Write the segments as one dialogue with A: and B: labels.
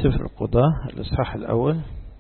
A: سفر القضاء الإصحاح الأول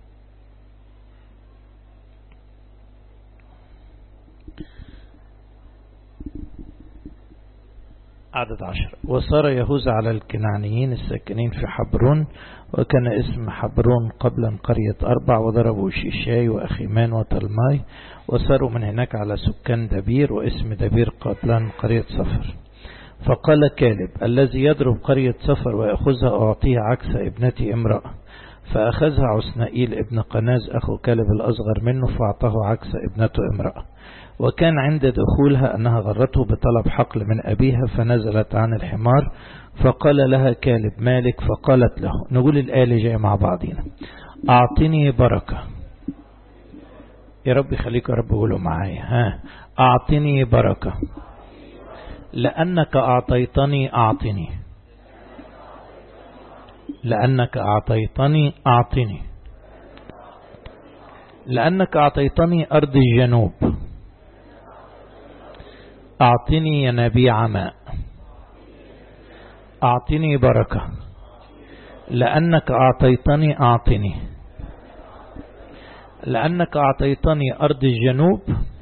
A: عدد عشر وصار يهوذا على الكنعانيين الساكنين في حبرون وكان اسم حبرون قبلا قرية أربع وضربوا شيشاي وأخيمان وتلماي وصاروا من هناك على سكان دبير واسم دبير قبلا قرية صفر فقال كالب الذي يضرب قرية صفر ويأخذها أعطيه عكس ابنتي امرأة فأخذها عسنائيل ابن قناز أخو كالب الأصغر منه فأعطاه عكس ابنته امرأة وكان عند دخولها أنها غرته بطلب حقل من أبيها فنزلت عن الحمار فقال لها كالب مالك فقالت له نقول الآية اللي جاية مع بعضينا أعطني بركة يا رب خليك يا رب قولوا معايا ها أعطني بركة لأنك أعطيتني أعطني لأنك أعطيتني أعطني لأنك أعطيتني أرض الجنوب أعطني ينابيع ماء أعطني بركة لأنك أعطيتني أعطني لأنك أعطيتني أرض الجنوب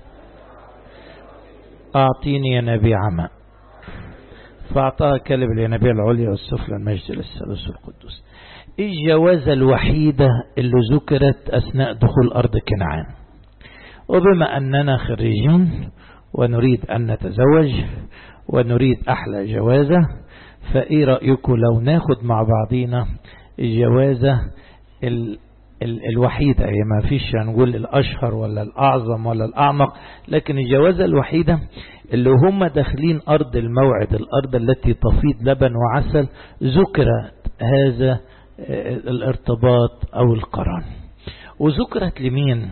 A: أعطيني ينابيع ماء فأعطاها كلب الينابيع العليا والسفلى المجد للثالوث القدوس الجوازة الوحيدة اللي ذكرت أثناء دخول أرض كنعان وبما أننا خريجين ونريد أن نتزوج ونريد أحلى جوازة فإيه رأيكم لو ناخد مع بعضينا الجوازة ال ال الوحيدة هي ما فيش هنقول الأشهر ولا الأعظم ولا الأعمق لكن الجوازة الوحيدة اللي هم داخلين أرض الموعد الأرض التي تفيض لبن وعسل ذكرت هذا الارتباط أو القران وذكرت لمين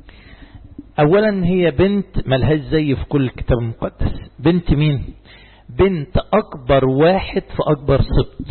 A: أولا هي بنت ملهاش زي في كل الكتاب المقدس بنت مين بنت أكبر واحد في أكبر سبط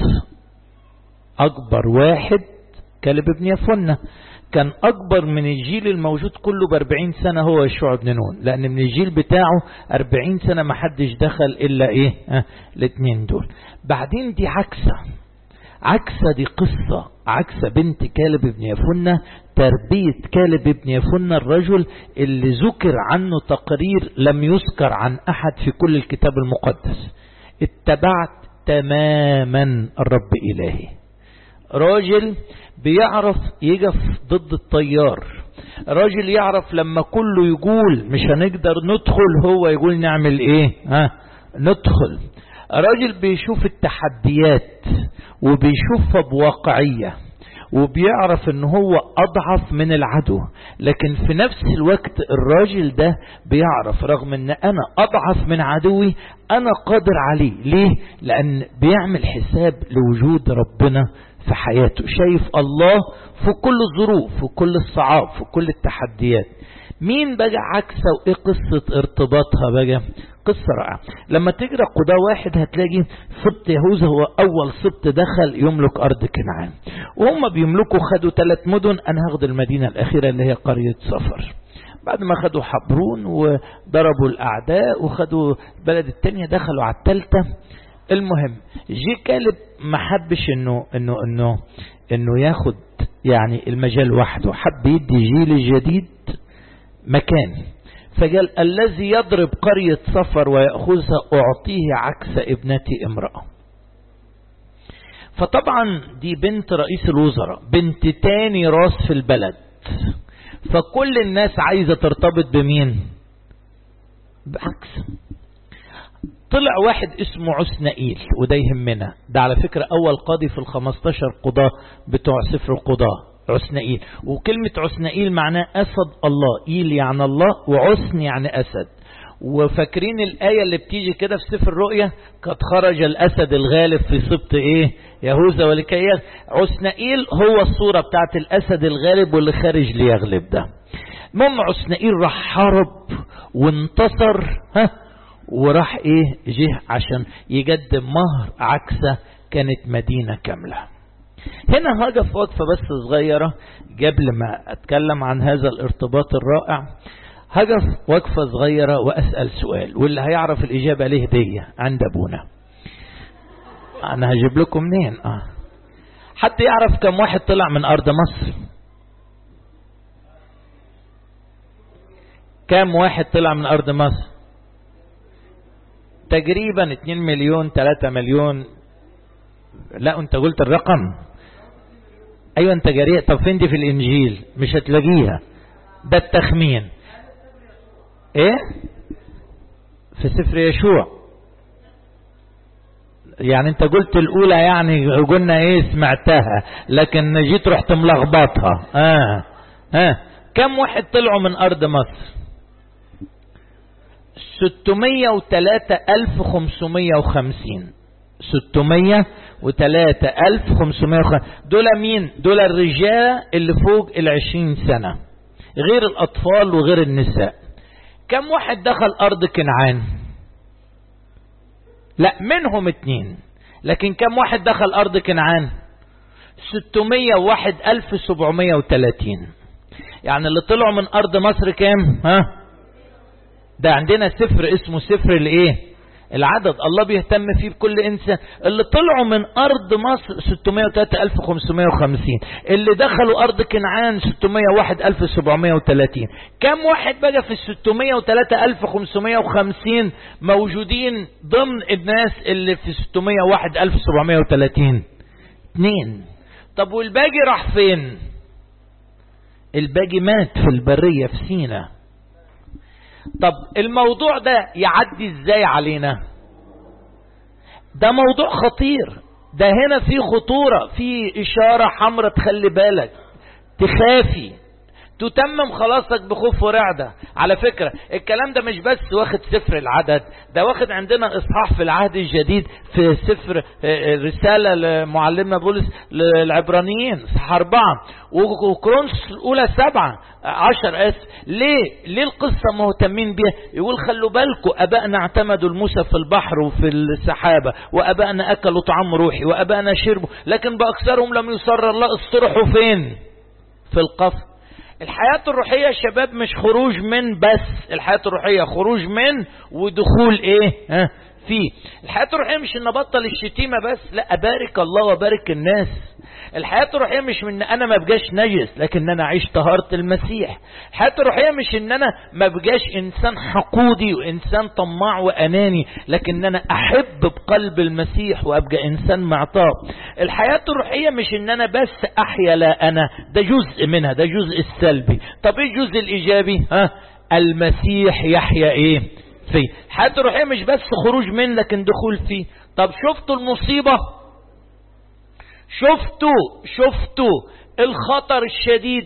A: أكبر واحد كلب ابن يفنة كان أكبر من الجيل الموجود كله بأربعين سنة هو يشوع بن نون لأن من الجيل بتاعه أربعين سنة ما حدش دخل إلا إيه اه الاثنين دول بعدين دي عكسة عكسة دي قصة عكسة بنت كالب بن يفنة تربية كالب بن يفنة الرجل اللي ذكر عنه تقرير لم يذكر عن أحد في كل الكتاب المقدس اتبعت تماما الرب إلهي راجل بيعرف يقف ضد الطيار راجل يعرف لما كله يقول مش هنقدر ندخل هو يقول نعمل ايه ها ندخل راجل بيشوف التحديات وبيشوفها بواقعية وبيعرف ان هو اضعف من العدو لكن في نفس الوقت الراجل ده بيعرف رغم ان انا اضعف من عدوي انا قادر عليه ليه لان بيعمل حساب لوجود ربنا في حياته شايف الله في كل الظروف في كل الصعاب في كل التحديات مين بقى عكسه وايه قصة ارتباطها بقى قصة رائعة لما تقرأ قضاء واحد هتلاقي سبط يهوذا هو أول سبط دخل يملك أرض كنعان وهم بيملكوا خدوا ثلاث مدن أنا هاخد المدينة الأخيرة اللي هي قرية صفر بعد ما خدوا حبرون وضربوا الأعداء وخدوا البلد التانية دخلوا على الثالثة المهم جي كالب ما حبش انه انه انه انه ياخد يعني المجال وحده حب يدي جيل جديد مكان فقال الذي يضرب قرية صفر ويأخذها أعطيه عكس ابنتي امرأة فطبعا دي بنت رئيس الوزراء بنت تاني راس في البلد فكل الناس عايزة ترتبط بمين بعكس طلع واحد اسمه عسنائيل وده يهمنا ده على فكرة أول قاضي في الخمستاشر قضاة بتوع سفر القضاة عسنائيل وكلمة عسنائيل معناه أسد الله إيل يعني الله وعسن يعني أسد وفاكرين الآية اللي بتيجي كده في سفر الرؤيا قد خرج الأسد الغالب في سبط إيه يهوذا ولكي عسنائيل هو الصورة بتاعت الأسد الغالب واللي خارج ليغلب ده المهم عسنائيل راح حارب وانتصر ها وراح ايه جه عشان يقدم مهر عكسة كانت مدينة كاملة هنا هقف وقفة بس صغيرة قبل ما اتكلم عن هذا الارتباط الرائع هقف وقفة صغيرة واسأل سؤال واللي هيعرف الاجابة ليه هدية عند ابونا انا هجيب لكم منين اه حد يعرف كم واحد طلع من أرض مصر كم واحد طلع من أرض مصر تقريبا 2 مليون 3 مليون لا انت قلت الرقم ايوه انت جريء طب فين دي في الانجيل مش هتلاقيها ده التخمين ايه في سفر يشوع يعني انت قلت الاولى يعني قلنا ايه سمعتها لكن جيت رحت ملخبطها اه اه كم واحد طلعوا من ارض مصر 603550 603550 دول مين دول الرجال اللي فوق العشرين سنة غير الأطفال وغير النساء كم واحد دخل أرض كنعان لا منهم اتنين لكن كم واحد دخل أرض كنعان 601 ألف 730 يعني اللي طلعوا من أرض مصر كام ها ده عندنا سفر اسمه سفر الايه العدد الله بيهتم فيه بكل انسان اللي طلعوا من ارض مصر 603550 اللي دخلوا ارض كنعان 601730 كم واحد بقى في ال 603550 موجودين ضمن الناس اللي في 601730 اثنين طب والباقي راح فين الباقي مات في البرية في سينا طب الموضوع ده يعدي ازاي علينا ده موضوع خطير ده هنا في خطورة في اشارة حمراء تخلي بالك تخافي تتمم خلاصك بخوف ورعدة على فكرة الكلام ده مش بس واخد سفر العدد ده واخد عندنا اصحاح في العهد الجديد في سفر رسالة لمعلمنا بولس للعبرانيين صح أربعة وكرونس الأولى سبعة عشر أس ليه ليه القصة مهتمين بيها يقول خلوا بالكم أبائنا اعتمدوا الموسى في البحر وفي السحابة وأبائنا أكلوا طعام روحي وأبائنا شربوا لكن بأكثرهم لم يسر الله اصطرحوا فين في القفر الحياة الروحية يا شباب مش خروج من بس الحياة الروحية خروج من ودخول ايه ها فيه الحياة الروحية مش ان ابطل الشتيمة بس لا ابارك الله وبارك الناس الحياة الروحية مش من ان انا ما بقاش نجس لكن انا اعيش طهارة المسيح الحياة الروحية مش ان انا ما بقاش انسان حقودي وانسان طماع واناني لكن انا احب بقلب المسيح وابقى انسان معطاء الحياة الروحية مش ان انا بس احيا لا انا ده جزء منها ده جزء السلبي طب ايه الجزء الايجابي ها المسيح يحيا ايه فيه الحياة الروحية مش بس خروج من لكن دخول فيه طب شفتوا المصيبة شفتوا شفتوا الخطر الشديد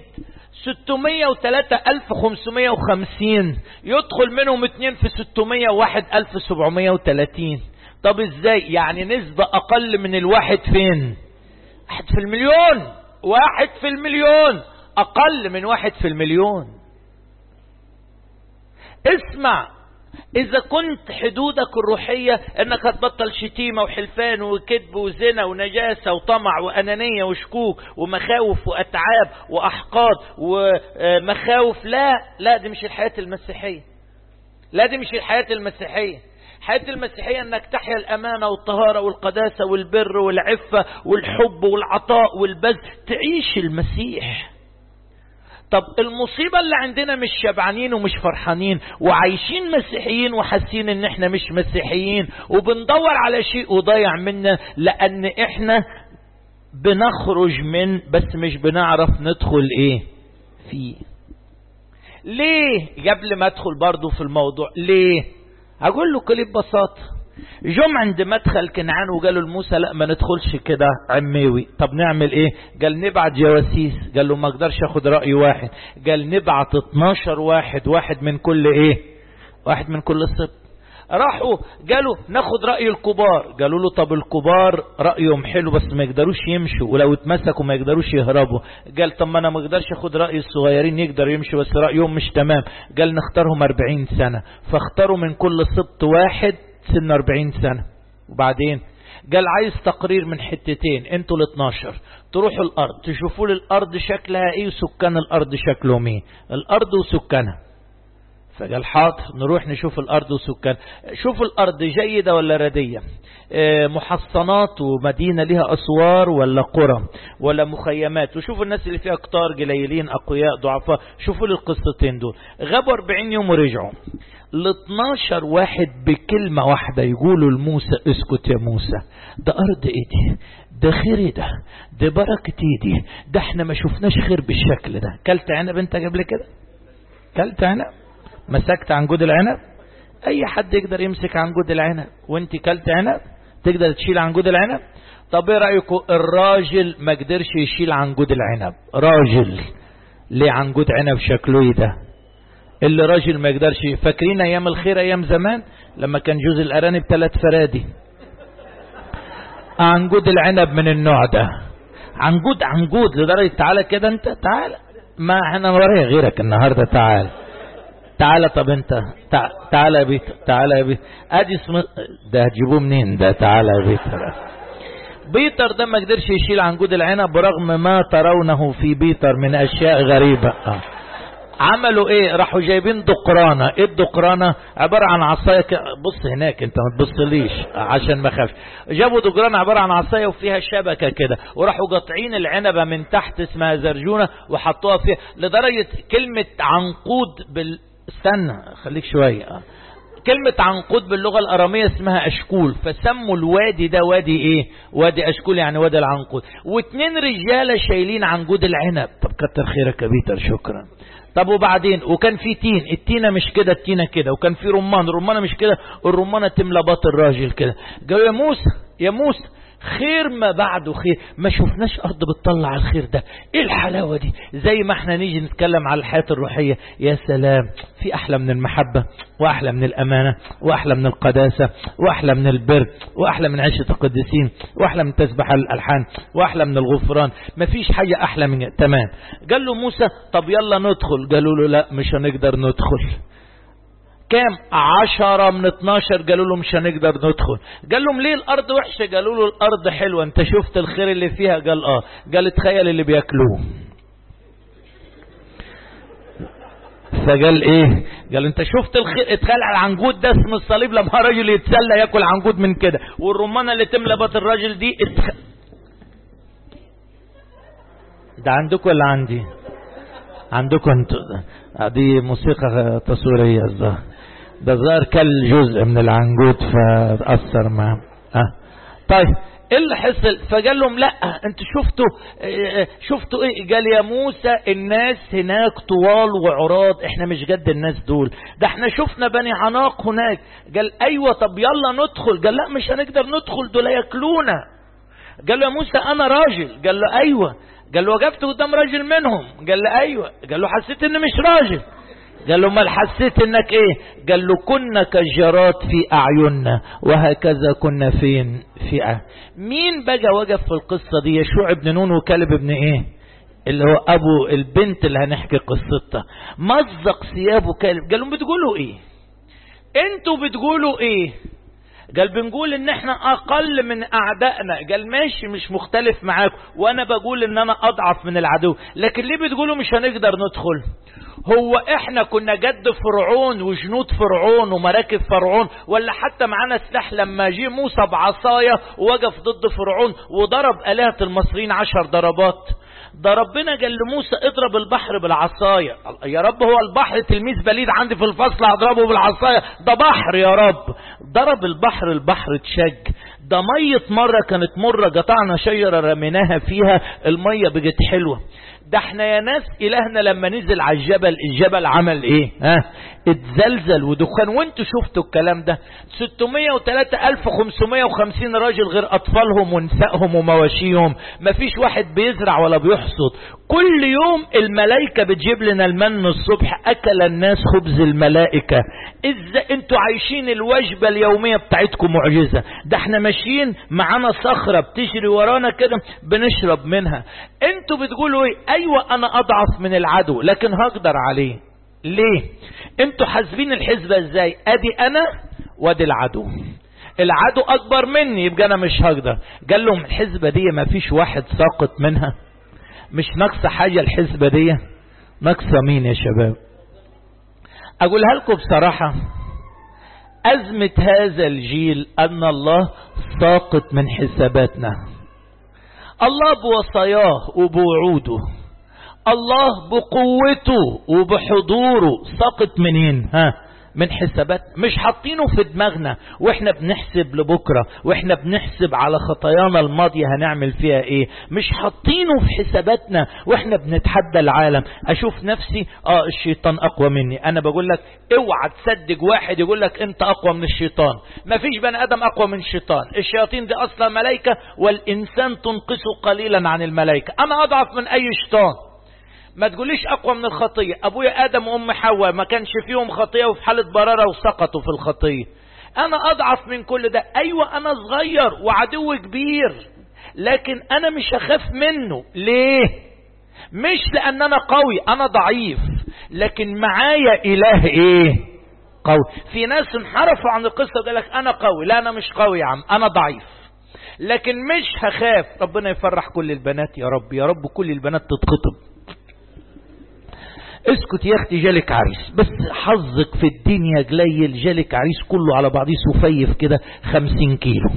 A: 603550 يدخل منهم اتنين في 601730 طب ازاي يعني نسبة اقل من الواحد فين واحد في المليون واحد في المليون اقل من واحد في المليون اسمع إذا كنت حدودك الروحية إنك هتبطل شتيمة وحلفان وكذب وزنا ونجاسة وطمع وأنانية وشكوك ومخاوف وأتعاب وأحقاد ومخاوف لا لا دي مش الحياة المسيحية لا دي مش الحياة المسيحية الحياة المسيحية انك تحيا الامانة والطهارة والقداسة والبر والعفة والحب والعطاء والبذل تعيش المسيح طب المصيبة اللي عندنا مش شبعانين ومش فرحانين وعايشين مسيحيين وحاسين ان احنا مش مسيحيين وبندور على شيء وضيع منا لان احنا بنخرج من بس مش بنعرف ندخل ايه فيه ليه قبل ما ادخل برضو في الموضوع ليه اقول له كل ببساطة جم عند مدخل كنعان وقالوا لموسى لا ما ندخلش كده عميوي طب نعمل ايه قال نبعت جواسيس قال له ما اقدرش اخد رأي واحد قال نبعت 12 واحد واحد من كل ايه واحد من كل سبط راحوا قالوا ناخد رأي الكبار قالوا له طب الكبار رأيهم حلو بس ما يقدروش يمشوا ولو اتمسكوا ما يقدروش يهربوا قال طب ما انا ما اقدرش اخد رأي الصغيرين يقدروا يمشوا بس رأيهم مش تمام قال نختارهم 40 سنة فاختاروا من كل سبط واحد سن 40 سنة وبعدين قال عايز تقرير من حتتين انتوا ال 12 تروحوا الارض تشوفوا لي الارض شكلها ايه وسكان الارض شكلهم ايه الارض وسكانها فقال حاضر نروح نشوف الأرض وسكان شوف الأرض جيدة ولا ردية محصنات ومدينة لها أسوار ولا قرى ولا مخيمات وشوفوا الناس اللي فيها كتار قليلين أقوياء ضعفاء شوفوا القصتين دول غابوا 40 يوم ورجعوا ال 12 واحد بكلمة واحدة يقولوا لموسى اسكت يا موسى ده أرض ايه دي ده خير ايه ده ده بركة ايه دي ده احنا ما شفناش خير بالشكل ده كلت عنب انت قبل كده كلت عنب مسكت عنجود العنب اي حد يقدر يمسك عنجود العنب وانت كلت عنب تقدر تشيل عنجود العنب طب ايه رايكم الراجل ما قدرش يشيل عنجود العنب راجل ليه عنجود عنب شكله ايه ده اللي راجل ما يقدرش فاكرين ايام الخير ايام زمان لما كان جوز الارانب ثلاث فرادي عنجود العنب من النوع ده عنجود عنجود لدرجه تعالى كده انت تعالى ما احنا ورايا غيرك النهارده تعالى تعالى طب انت تعالى يا بيت تعالى يا بيت ادي اسم ده هتجيبوه منين ده تعالى يا بيتر بيتر ده ما قدرش يشيل عنجود العنب برغم ما ترونه في بيتر من اشياء غريبه اه. عملوا ايه راحوا جايبين دقرانة ايه الدقرانة عبارة عن عصاية ك... بص هناك انت ما تبصليش عشان ما خافش جابوا دقرانة عبارة عن عصاية وفيها شبكة كده وراحوا قاطعين العنبة من تحت اسمها زرجونة وحطوها فيها لدرجة كلمة عنقود بال استنى خليك شوية كلمة عنقود باللغة الأرامية اسمها أشكول فسموا الوادي ده وادي إيه وادي أشكول يعني وادي العنقود واتنين رجالة شايلين عنقود العنب طب كتر خيرك يا بيتر شكرا طب وبعدين وكان في تين التينة مش كده التينة كده وكان في رمان الرمانة مش كده الرمانة تملى باط الراجل كده قالوا يا موسى يا موسى خير ما بعده خير ما شفناش ارض بتطلع الخير ده ايه الحلاوة دي زي ما احنا نيجي نتكلم على الحياة الروحية يا سلام في احلى من المحبة واحلى من الامانة واحلى من القداسة واحلى من البر واحلى من عيشة القديسين واحلى من تسبح الالحان واحلى من الغفران مفيش حاجة احلى من تمام قال له موسى طب يلا ندخل قالوا له لا مش هنقدر ندخل كام عشرة من اتناشر قالوا له مش هنقدر ندخل قال لهم ليه الارض وحشة قالوا له الارض حلوة انت شفت الخير اللي فيها قال اه قال تخيل اللي بياكلوه فقال ايه قال انت شفت الخير اتخيل على العنجود ده اسم الصليب لما راجل يتسلى ياكل عنجود من كده والرمانة اللي تملى بط الراجل دي اتخ... ده عندكم ولا عندي عندكم انتوا دي موسيقى تصويرية الظاهر ده ظهر كل جزء من العنجود فأثر معاه أه. طيب ايه اللي حصل فقال لهم لا انتوا شفتوا اه شفتوا ايه قال يا موسى الناس هناك طوال وعراض احنا مش قد الناس دول ده احنا شفنا بني عناق هناك قال ايوه طب يلا ندخل قال لا مش هنقدر ندخل دول ياكلونا قال له يا موسى انا راجل قال له ايوه قال له وقفت قدام راجل منهم قال له ايوه قال له حسيت اني مش راجل قال له امال حسيت انك ايه قال له كنا كالجرات في اعيننا وهكذا كنا فين في أعين. مين بقى وقف في القصة دي يشوع ابن نون وكلب ابن ايه اللي هو ابو البنت اللي هنحكي قصتها مزق ثيابه كلب قال لهم بتقولوا ايه انتوا بتقولوا ايه قال بنقول ان احنا اقل من اعدائنا قال ماشي مش مختلف معاك وانا بقول ان انا اضعف من العدو لكن ليه بتقولوا مش هنقدر ندخل هو احنا كنا جد فرعون وجنود فرعون ومراكب فرعون ولا حتى معانا سلاح لما جه موسى بعصاية ووقف ضد فرعون وضرب آلهة المصريين عشر ضربات ده ربنا قال لموسى اضرب البحر بالعصاية يا رب هو البحر تلميذ بليد عندي في الفصل هضربه بالعصاية ده بحر يا رب ضرب البحر البحر اتشج ده مية مرة كانت مرة قطعنا شجرة رميناها فيها المية بقت حلوة ده احنا يا ناس الهنا لما نزل على الجبل الجبل عمل ايه ها اتزلزل ودخان وانتوا شفتوا الكلام ده 603550 راجل غير اطفالهم ونسائهم ومواشيهم مفيش واحد بيزرع ولا بيحصد كل يوم الملائكة بتجيب لنا المن الصبح اكل الناس خبز الملائكة ازاي انتوا عايشين الوجبة اليومية بتاعتكم معجزة ده احنا ماشيين معانا صخرة بتجري ورانا كده بنشرب منها انتوا بتقولوا ايه ايوه انا اضعف من العدو لكن هقدر عليه ليه انتوا حاسبين الحسبة ازاي ادي انا وادي العدو العدو اكبر مني يبقى انا مش هقدر قال لهم الحسبة دي ما فيش واحد ساقط منها مش ناقصة حاجة الحسبة دي ناقصة مين يا شباب اقولها لكم بصراحة ازمة هذا الجيل ان الله ساقط من حساباتنا الله بوصاياه وبوعوده الله بقوته وبحضوره ساقط منين ها من حسابات مش حاطينه في دماغنا واحنا بنحسب لبكره واحنا بنحسب على خطايانا الماضيه هنعمل فيها ايه مش حاطينه في حساباتنا واحنا بنتحدى العالم اشوف نفسي اه الشيطان اقوى مني انا بقول لك اوعى تصدق واحد يقول لك انت اقوى من الشيطان مفيش بني ادم اقوى من الشيطان الشياطين دي اصلا ملائكه والانسان تنقصه قليلا عن الملائكه انا اضعف من اي شيطان ما تقوليش اقوى من الخطيه ابويا ادم وام حواء ما كانش فيهم خطيه وفي حاله برره وسقطوا في الخطيه انا اضعف من كل ده ايوه انا صغير وعدو كبير لكن انا مش هخاف منه ليه مش لان انا قوي انا ضعيف لكن معايا اله ايه قوي في ناس انحرفوا عن القصه وقال لك انا قوي لا انا مش قوي يا عم انا ضعيف لكن مش هخاف ربنا يفرح كل البنات يا رب يا رب كل البنات تتخطب اسكت يا اختي جالك عريس بس حظك في الدنيا قليل جالك عريس كله على بعضيه سفيف كده خمسين كيلو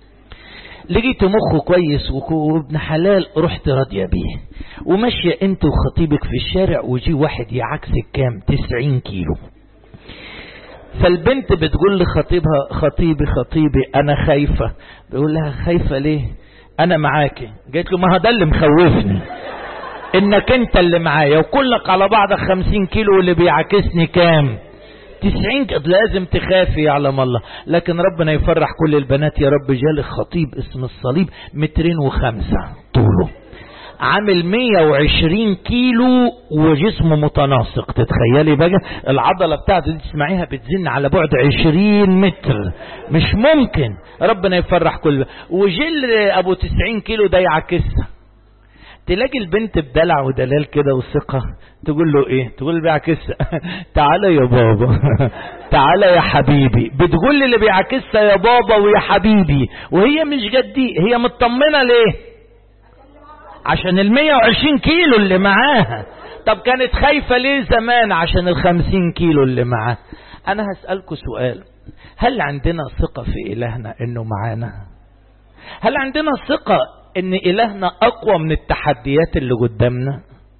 A: لقيت مخه كويس وابن حلال رحت راضية بيه وماشية انت وخطيبك في الشارع وجي واحد يعكسك كام تسعين كيلو فالبنت بتقول لخطيبها خطيبي خطيبي انا خايفة بيقول لها خايفة ليه انا معاكي قالت له ما هذا اللي مخوفني انك انت اللي معايا وكلك على بعضك خمسين كيلو واللي بيعاكسني كام تسعين لازم تخافي يعلم الله لكن ربنا يفرح كل البنات يا رب جالك خطيب اسم الصليب مترين وخمسة طوله عامل 120 كيلو وجسمه متناسق تتخيلي بقى العضلة بتاعته دي تسمعيها بتزن على بعد 20 متر مش ممكن ربنا يفرح كل وجل ابو 90 كيلو ده يعكسها تلاقي البنت بدلع ودلال كده وثقة تقول له ايه تقول له بيعكسها تعالى يا بابا تعالى يا حبيبي بتقول اللي بيعكسها يا بابا ويا حبيبي وهي مش جدي هي مطمنة ليه عشان ال 120 كيلو اللي معاها طب كانت خايفة ليه زمان عشان ال 50 كيلو اللي معاها انا هسألكوا سؤال هل عندنا ثقة في الهنا انه معانا هل عندنا ثقة ان الهنا اقوى من التحديات اللي قدامنا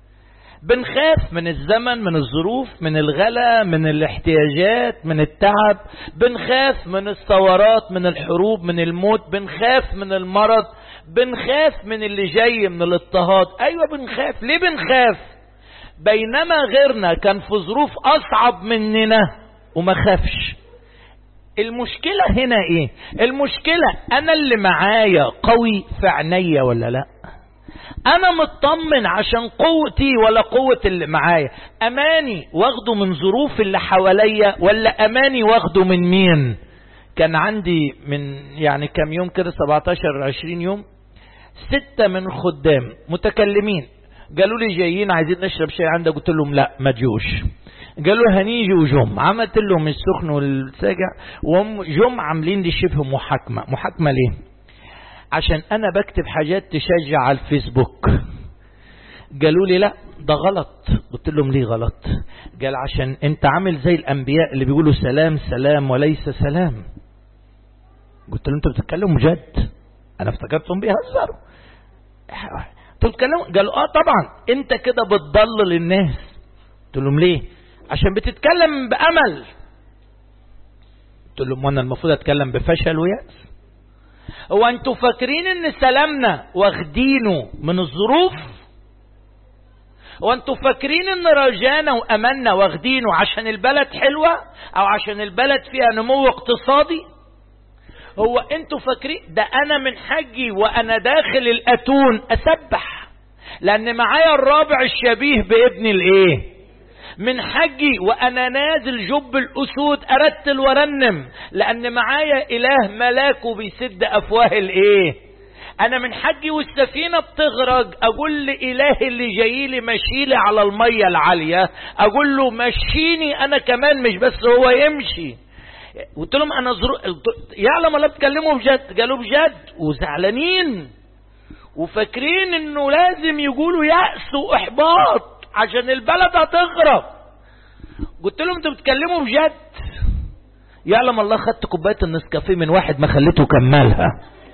A: بنخاف من الزمن من الظروف من الغلا من الاحتياجات من التعب بنخاف من الثورات من الحروب من الموت بنخاف من المرض بنخاف من اللي جاي من الاضطهاد ايوه بنخاف ليه بنخاف بينما غيرنا كان في ظروف اصعب مننا وما خافش المشكلة هنا ايه المشكلة انا اللي معايا قوي في عينيا ولا لا انا مطمن عشان قوتي ولا قوة اللي معايا اماني واخده من ظروف اللي حواليا ولا اماني واخده من مين كان عندي من يعني كم يوم كده 17 20 يوم ستة من خدام متكلمين قالوا لي جايين عايزين نشرب شاي عندك قلت لهم لا ما تجوش قالوا هنيجي وجم عملت لهم السخن والساجع وهم جم عاملين لي شبه محاكمة محاكمة ليه عشان انا بكتب حاجات تشجع على الفيسبوك قالوا لي لا ده غلط قلت لهم ليه غلط قال عشان انت عامل زي الانبياء اللي بيقولوا سلام سلام وليس سلام قلت لهم انتوا بتتكلموا جد انا افتكرتهم بيهزروا انتوا بتتكلموا قالوا اه طبعا انت كده بتضلل الناس قلت لهم ليه عشان بتتكلم بامل قلت لهم وانا المفروض اتكلم بفشل ويأس هو انتوا فاكرين ان سلامنا واخدينه من الظروف هو انتوا فاكرين ان رجانا واملنا واخدينه عشان البلد حلوة او عشان البلد فيها نمو اقتصادي هو انتوا فاكرين ده انا من حجي وانا داخل الاتون اسبح لان معايا الرابع الشبيه بابن الايه من حجي وانا نازل جب الاسود ارتل ورنم لان معايا اله ملاكه بيسد افواه الايه انا من حجي والسفينه بتغرق اقول لاله اللي جاي لي مشيلي على الميه العاليه اقول له مشيني انا كمان مش بس هو يمشي قلت لهم انا زرو... يعلم ولا بتكلموا بجد قالوا بجد وزعلانين وفاكرين انه لازم يقولوا يأس واحباط عشان البلد هتغرق قلت لهم انتوا بتتكلموا بجد يعلم الله خدت كوبايه النسكافيه من واحد ما خليته كملها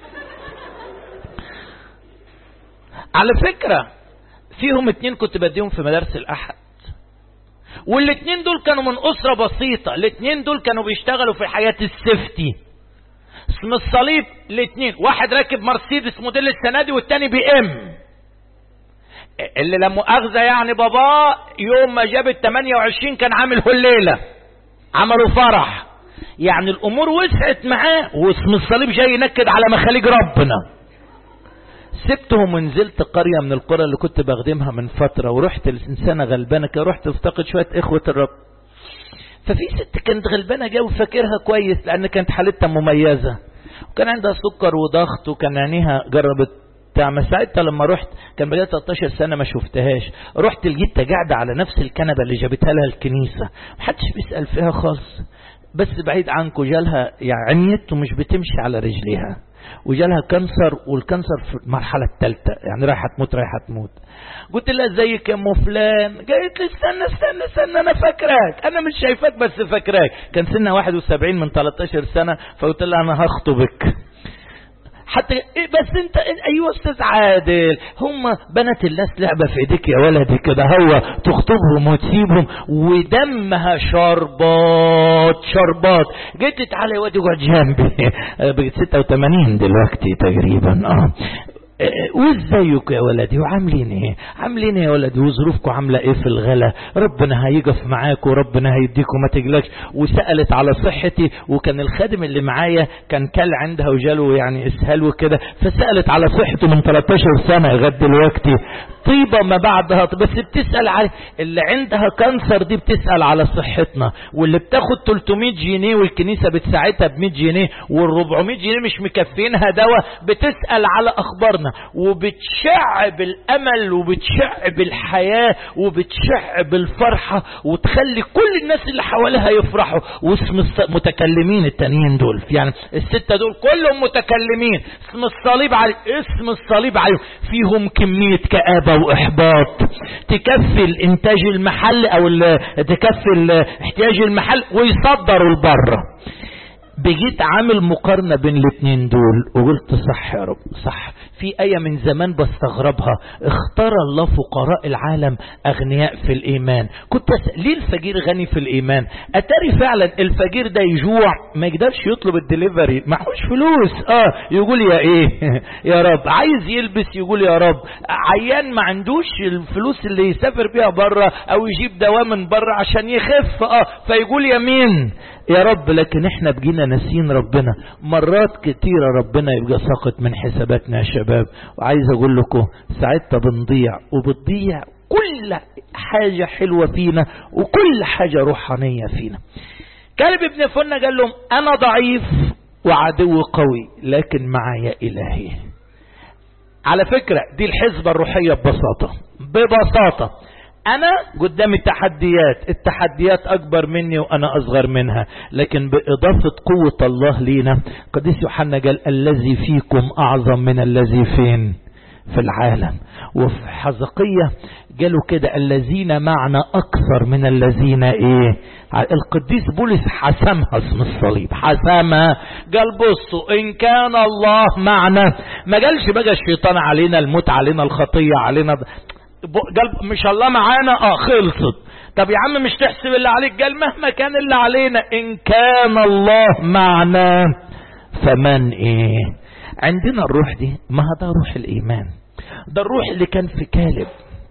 A: على فكره فيهم اتنين كنت بديهم في مدارس الاحد والاتنين دول كانوا من اسره بسيطه الاتنين دول كانوا بيشتغلوا في حياه السيفتي اسم الصليب الاتنين واحد راكب مرسيدس موديل السنه دي والتاني بي ام اللي لا مؤاخذه يعني باباه يوم ما جاب ال 28 كان عامل هليله عملوا فرح يعني الامور وسعت معاه واسم الصليب جاي ينكد على مخاليج ربنا سبتهم ونزلت قرية من القرى اللي كنت بخدمها من فترة ورحت لإنسانة غلبانة كده رحت افتقد شوية إخوة الرب ففي ست كانت غلبانة جا وفاكرها كويس لأن كانت حالتها مميزة وكان عندها سكر وضغط وكان عينيها جربت تعمل ساعتها لما رحت كان بقى 13 سنة ما شفتهاش رحت لقيتها قاعدة على نفس الكنبة اللي جابتها لها الكنيسة محدش بيسأل فيها خالص بس بعيد عنكم جالها يعني عميت ومش بتمشي على رجليها وجالها كانسر والكانسر في المرحلة الثالثة يعني رايحة تموت رايحة تموت قلت لها ازيك يا ام فلان قالت لي استنى استنى استنى انا فاكراك انا مش شايفاك بس فاكراك كان سنها 71 من 13 سنة فقلت لها انا هخطبك حتى إيه بس انت ايوه استاذ عادل هم بنات الناس لعبه في ايديك يا ولدي كده هو تخطبهم وتسيبهم ودمها شربات شربات جيت تعالى يا واد اقعد جنبي بقت 86 دلوقتي تقريبا اه وازيكم يا ولدي وعاملين ايه عاملين ايه يا ولدي وظروفكم عامله ايه في الغلا ربنا هيقف معاكم وربنا هيديكم ما تقلقش وسالت على صحتي وكان الخادم اللي معايا كان كل عندها وجاله يعني اسهال وكده فسالت على صحته من 13 سنه لغايه دلوقتي طيبة ما بعدها بس بتسأل على اللي عندها كانسر دي بتسأل على صحتنا واللي بتاخد 300 جنيه والكنيسة بتساعدها ب 100 جنيه وال 400 جنيه مش مكفينها دواء بتسأل على أخبارنا وبتشع بالأمل وبتشع بالحياة وبتشع بالفرحة وتخلي كل الناس اللي حواليها يفرحوا واسم المتكلمين التانيين دول يعني الستة دول كلهم متكلمين اسم الصليب علي اسم الصليب عليهم فيهم كمية كآبة واحباط تكفي الانتاج المحل او تكفي احتياج المحل ويصدروا لبره بجيت عامل مقارنة بين الاتنين دول وقلت صح يا رب صح في آية من زمان بستغربها اختار الله فقراء العالم أغنياء في الإيمان كنت أسأل ليه الفقير غني في الإيمان أتاري فعلا الفقير ده يجوع ما يقدرش يطلب الدليفري معهوش فلوس اه يقول يا ايه يا رب عايز يلبس يقول يا رب عيان ما عندوش الفلوس اللي يسافر بيها بره او يجيب دواء من بره عشان يخف اه فيقول يا مين يا رب لكن احنا بجينا ناسين ربنا مرات كتيرة ربنا يبقى ساقط من حساباتنا يا شباب وعايز اقول لكم ساعتها بنضيع وبتضيع كل حاجة حلوة فينا وكل حاجة روحانية فينا كلب ابن فنة قال لهم انا ضعيف وعدو قوي لكن معايا الهي على فكرة دي الحزبة الروحية ببساطة ببساطة انا قدام التحديات التحديات اكبر مني وانا اصغر منها لكن باضافة قوة الله لينا قديس يوحنا قال الذي فيكم اعظم من الذي فين في العالم وفي حزقية قالوا كده الذين معنا اكثر من الذين ايه القديس بولس حسمها اسم الصليب حسمها قال بصوا ان كان الله معنا ما قالش بقى الشيطان علينا الموت علينا الخطية علينا قال مش الله معانا اه خلصت طب يا عم مش تحسب اللي عليك قال مهما كان اللي علينا ان كان الله معنا فمن ايه عندنا الروح دي ما ده روح الايمان ده الروح اللي كان في كالب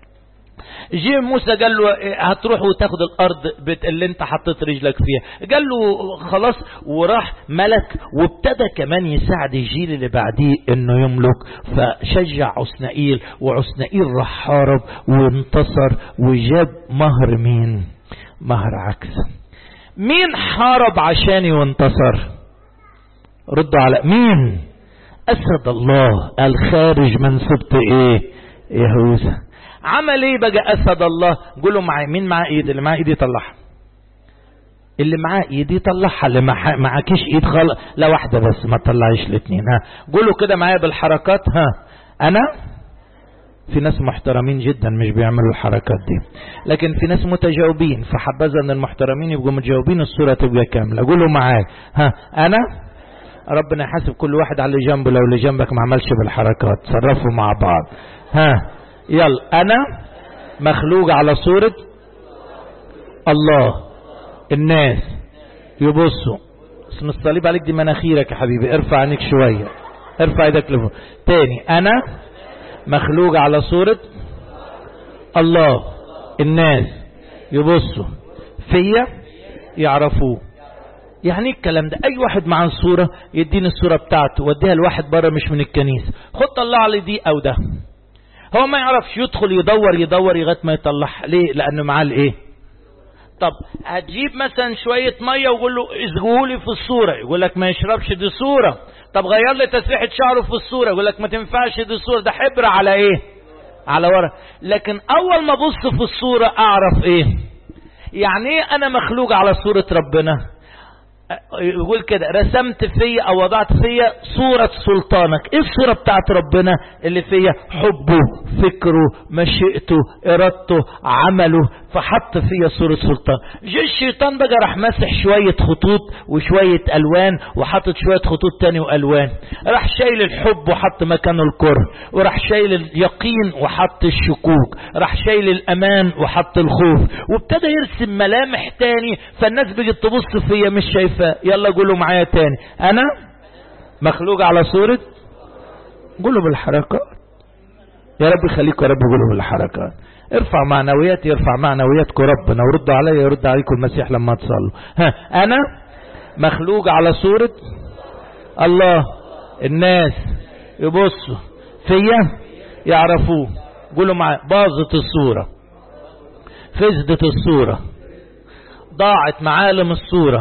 A: جه موسى قال له هتروح وتاخد الارض بت اللي انت حطيت رجلك فيها قال له خلاص وراح ملك وابتدى كمان يساعد الجيل اللي بعديه انه يملك فشجع عسنائيل وعسنائيل راح حارب وانتصر وجاب مهر مين مهر عكس مين حارب عشاني وانتصر ردوا على مين اسد الله الخارج من سبط ايه يهوذا عمل ايه بقى اسد الله قولوا معايا مين معاه ايد اللي معاه ايد يطلعها اللي معاه ايد يطلعها اللي معاكيش ايد خالص لا واحده بس ما تطلعيش الاثنين ها قولوا كده معايا بالحركات ها انا في ناس محترمين جدا مش بيعملوا الحركات دي لكن في ناس متجاوبين فحبذا ان المحترمين يبقوا متجاوبين الصورة تبقى كاملة قولوا معايا ها انا ربنا يحاسب كل واحد على اللي جنبه لو اللي جنبك ما عملش بالحركات تصرفوا مع بعض ها يلا انا مخلوق على صورة الله الناس يبصوا اسم الصليب عليك دي مناخيرك يا حبيبي ارفع عينيك شوية ارفع ايدك لفوق تاني انا مخلوق على صورة الله الناس يبصوا فيا يعرفوه يعني الكلام ده اي واحد مع الصورة يديني الصورة بتاعته وديها لواحد بره مش من الكنيسة خد طلع لي دي او ده هو ما يعرفش يدخل يدور يدور لغايه ما يطلعها ليه لانه معاه الايه طب هتجيب مثلا شوية مية وقول له اسقولي في الصورة يقول لك ما يشربش دي صورة طب غير لي تسريحة شعره في الصورة يقول لك ما تنفعش دي صورة ده حبر على ايه على ورق لكن اول ما ابص في الصورة اعرف ايه يعني ايه انا مخلوق على صورة ربنا يقول كده رسمت فيا او وضعت فيا صورة سلطانك ايه الصورة بتاعت ربنا اللي فيا حبه فكره مشيئته ارادته عمله فحط فيا صورة سلطان جه الشيطان بقى راح مسح شوية خطوط وشوية الوان وحطت شوية خطوط تاني والوان راح شايل الحب وحط مكانه الكره وراح شايل اليقين وحط الشكوك راح شايل الامان وحط الخوف وابتدى يرسم ملامح تاني فالناس بقت تبص فيا مش شايفاه يلا قولوا معايا تاني انا مخلوق على صورة قولوا بالحركات يا رب يخليكم يا رب قولوا بالحركات ارفع معنويات يرفع معنوياتكم ربنا وردوا عليا يرد عليكم المسيح لما تصلوا ها انا مخلوق على صورة الله الناس يبصوا فيا يعرفوه قولوا معايا باظت الصورة فزدت الصورة ضاعت معالم الصورة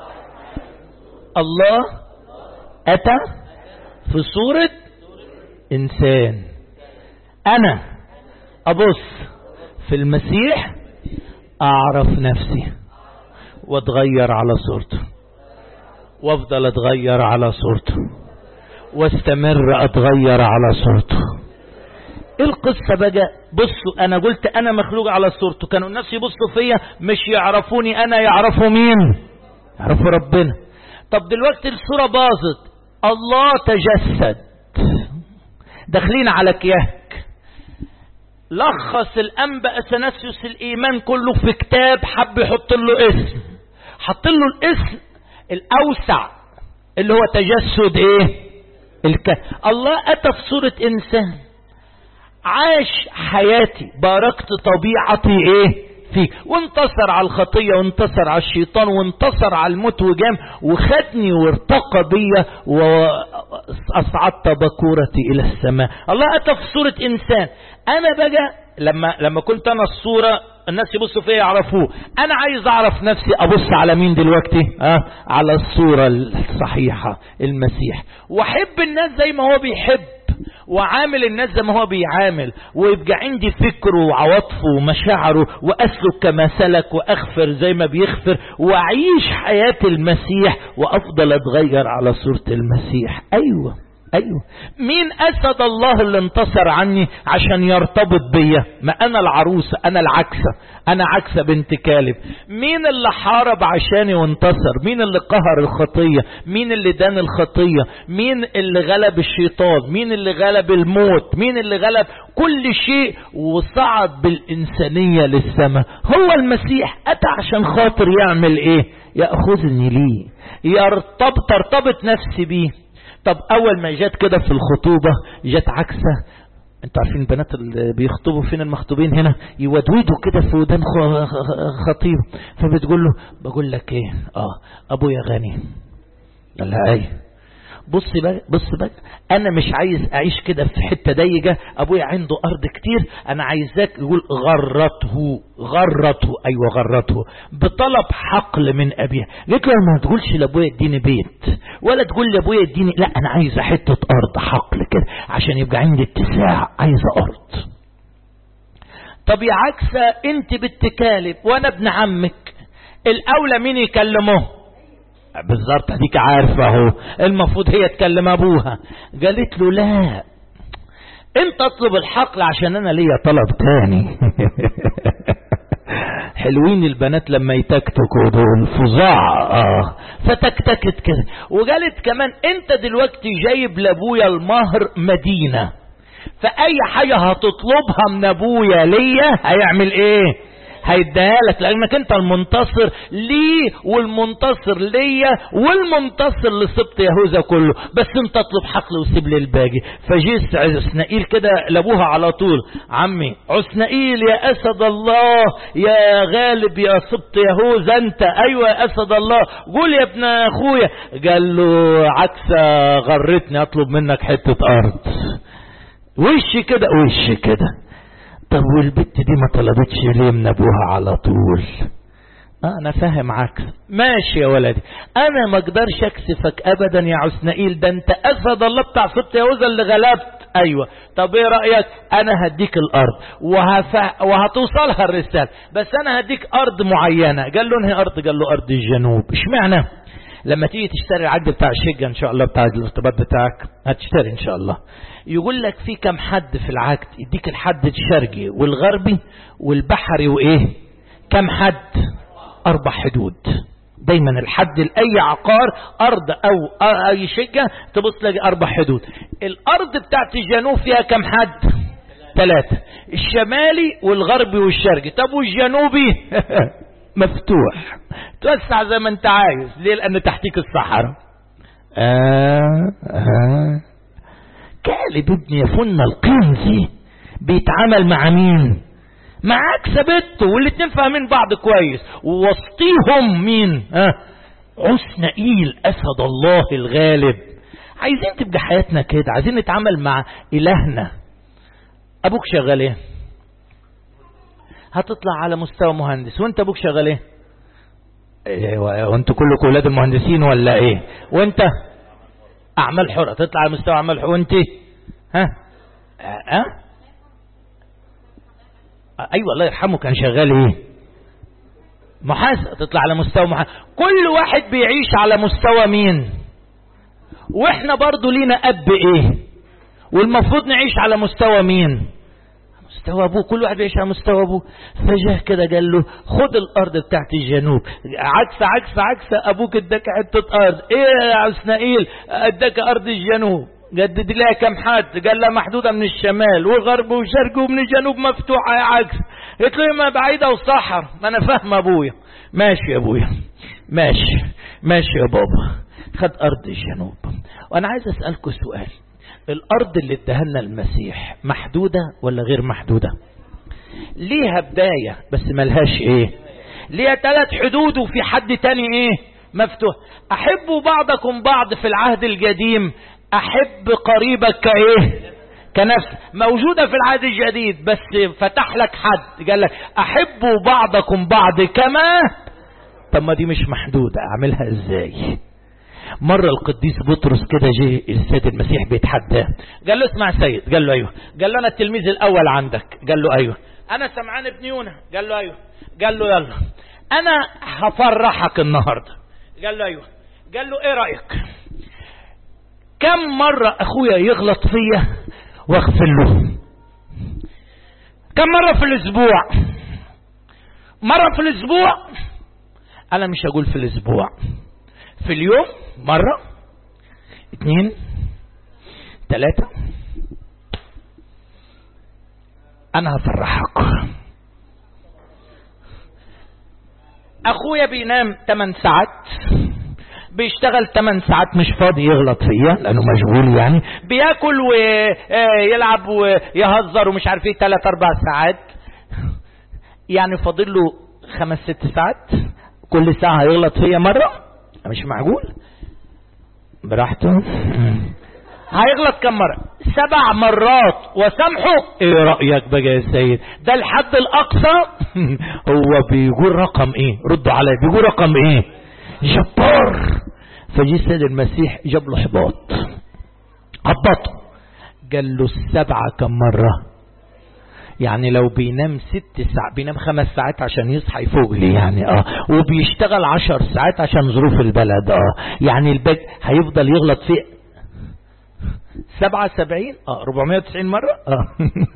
A: الله أتى في صورة إنسان أنا أبص في المسيح أعرف نفسي واتغير على صورته وافضل اتغير على صورته واستمر اتغير على صورته ايه القصة بقى بصوا انا قلت انا مخلوق على صورته كانوا الناس يبصوا فيا مش يعرفوني انا يعرفوا مين يعرفوا ربنا طب دلوقتي الصورة باظت الله تجسد داخلين على كياك لخص الانبا اثناسيوس الايمان كله في كتاب حب يحط له اسم حط له الاسم الاوسع اللي هو تجسد ايه الك... الله اتى في صورة انسان عاش حياتي باركت طبيعتي ايه فيه وانتصر على الخطية وانتصر على الشيطان وانتصر على الموت وجام وخدني وارتقى بيا واصعدت بكورتي الى السماء الله اتى في صورة انسان انا بقى لما لما كنت انا الصورة الناس يبصوا فيا يعرفوه انا عايز اعرف نفسي ابص على مين دلوقتي اه على الصورة الصحيحة المسيح واحب الناس زي ما هو بيحب وعامل الناس زي ما هو بيعامل ويبقى عندي فكره وعواطفه ومشاعره واسلك كما سلك واغفر زي ما بيغفر واعيش حياة المسيح وافضل اتغير على صورة المسيح ايوه ايوه مين اسد الله اللي انتصر عني عشان يرتبط بيا ما انا العروسة انا العكسة انا عكسة بنت كالب مين اللي حارب عشاني وانتصر مين اللي قهر الخطية مين اللي دان الخطية مين اللي غلب الشيطان مين اللي غلب الموت مين اللي غلب كل شيء وصعد بالانسانية للسماء هو المسيح اتى عشان خاطر يعمل ايه يأخذني ليه يرتبط ترتبط نفسي بيه طب اول ما جت كده في الخطوبة جت عكسة انتوا عارفين البنات اللي بيخطبوا فين المخطوبين هنا يودودوا كده في ودان خطيب فبتقول له بقول لك ايه اه ابويا غني قال لها ايه بص بقى بص بقى انا مش عايز اعيش كده في حته ضيقه ابويا عنده ارض كتير انا عايزاك يقول غرته غرته ايوه غرته بطلب حقل من ابيها قلت له ما تقولش لابويا اديني بيت ولا تقول لابويا اديني لا انا عايزه حته ارض حقل كده عشان يبقى عندي اتساع عايزه ارض طب يا عكسه انت بنت كالب وانا ابن عمك الاولى مين يكلمه بالظبط هديك عارفة اهو المفروض هي تكلم ابوها قالت له لا انت اطلب الحقل عشان انا ليا طلب تاني حلوين البنات لما يتكتكوا دول فظاع اه فتكتكت كده وقالت كمان انت دلوقتي جايب لابويا المهر مدينة فاي حاجة هتطلبها من ابويا ليا هيعمل ايه هيديها لك لانك انت المنتصر ليه والمنتصر ليا والمنتصر لسبط يهوذا كله بس انت اطلب حقل وسيب لي الباقي فجيس عسنائيل كده لابوها على طول عمي عسنائيل يا اسد الله يا غالب يا سبط يهوذا انت ايوه يا اسد الله قول يا ابن اخويا قال له عكس غرتني اطلب منك حته ارض وش كده وش كده طب والبت دي ما طلبتش ليه من ابوها على طول آه انا فاهم عكس ماشي يا ولدي انا ما اقدرش اكسفك ابدا يا عسنائيل ده انت اسد الله بتاع سبط يهوذا اللي غلبت ايوه طب ايه رايك انا هديك الارض وهف... وهتوصلها الرساله بس انا هديك ارض معينه قال له انهي ارض قال له ارض الجنوب اشمعنى لما تيجي تشتري العقد بتاع الشقه ان شاء الله بتاع الارتباط بتاعك هتشتري ان شاء الله يقول لك في كم حد في العقد يديك الحد الشرقي والغربي والبحري وايه كم حد اربع حدود دايما الحد لاي عقار ارض او اي شقه تبص لك اربع حدود الارض بتاعت الجنوب فيها كم حد ثلاثة الشمالي والغربي والشرقي طب والجنوبي مفتوح توسع زي ما انت عايز ليه لان تحتيك الصحراء آه آه كالب ابن يفن القنزي بيتعامل مع مين معاك سبته والاتنين فاهمين بعض كويس ووسطيهم مين ها عسنائيل اسد الله الغالب عايزين تبقى حياتنا كده عايزين نتعامل مع الهنا ابوك شغال ايه هتطلع على مستوى مهندس وانت ابوك شغال ايه ايه وانتوا كلكم ولاد المهندسين ولا ايه وانت اعمال حرة تطلع على مستوى اعمال حرة وانت ها ها ايوه الله يرحمه كان شغال ايه محاسب تطلع على مستوى محاسب كل واحد بيعيش على مستوى مين واحنا برضو لينا اب ايه والمفروض نعيش على مستوى مين مستوى ابوه كل واحد بيعيش على مستوى ابوه فجاه كده قال له خد الارض بتاعت الجنوب عكس عكس عكس ابوك اداك حته ارض ايه يا عسنائيل اداك ارض الجنوب جدد لها كم حد قال لها محدوده من الشمال والغرب والشرق ومن الجنوب مفتوحه يا عكس قلت له ما بعيده وصحر ما انا فاهم ابويا ماشي يا ابويا ماشي ماشي يا بابا خد ارض الجنوب وانا عايز اسالكم سؤال الارض اللي ادهلنا المسيح محدودة ولا غير محدودة ليها بداية بس ملهاش ايه ليها ثلاث حدود وفي حد تاني ايه مفتوح احبوا بعضكم بعض في العهد القديم احب قريبك كايه كنفس موجودة في العهد الجديد بس فتح لك حد قال لك احبوا بعضكم بعض كما طب ما دي مش محدودة اعملها ازاي مرة القديس بطرس كده جه السيد المسيح بيتحداه قال له اسمع سيد قال له ايوه قال له انا التلميذ الاول عندك قال له ايوه انا سمعان ابن يونا قال له ايوه قال له يلا انا هفرحك النهارده قال له ايوه قال له ايه رايك كم مرة اخويا يغلط فيا واغفر له كم مرة في الاسبوع مرة في الاسبوع انا مش هقول في الاسبوع في اليوم مرة اثنين ثلاثة انا هفرحك اخويا بينام 8 ساعات بيشتغل 8 ساعات مش فاضي يغلط فيا لانه مشغول يعني بياكل ويلعب ويهزر ومش عارف ايه 3 4 ساعات يعني فاضل له خمس ست ساعات كل ساعة هيغلط فيا مرة مش معقول براحته هيغلط كم مرة سبع مرات وسامحه ايه رأيك بقى يا سيد ده الحد الاقصى هو بيقول رقم ايه ردوا عليا بيقول رقم ايه جبار فجي السيد المسيح جاب له حباط هبطه قال له السبعة كم مرة يعني لو بينام ست ساعات بينام خمس ساعات عشان يصحى يفوق لي يعني اه وبيشتغل عشر ساعات عشان ظروف البلد اه يعني الباقي هيفضل يغلط فيه سبعة سبعين اه ربعمية وتسعين مرة اه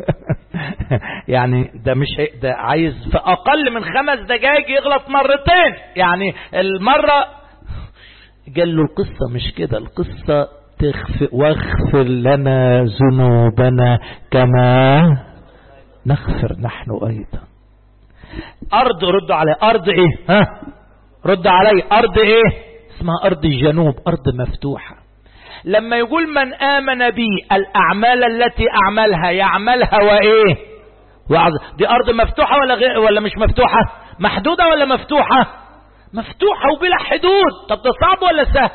A: يعني ده مش هي ده عايز في اقل من خمس دقايق يغلط مرتين يعني المرة قال له القصة مش كده القصة تغفر واغفر لنا ذنوبنا كما نغفر نحن ايضا ارض رد علي ارض ايه ها رد علي ارض ايه اسمها ارض الجنوب ارض مفتوحة لما يقول من امن بي الاعمال التي اعملها يعملها وايه وعظ دي ارض مفتوحة ولا غير ولا مش مفتوحة محدودة ولا مفتوحة مفتوحة وبلا حدود طب ده صعب ولا سهل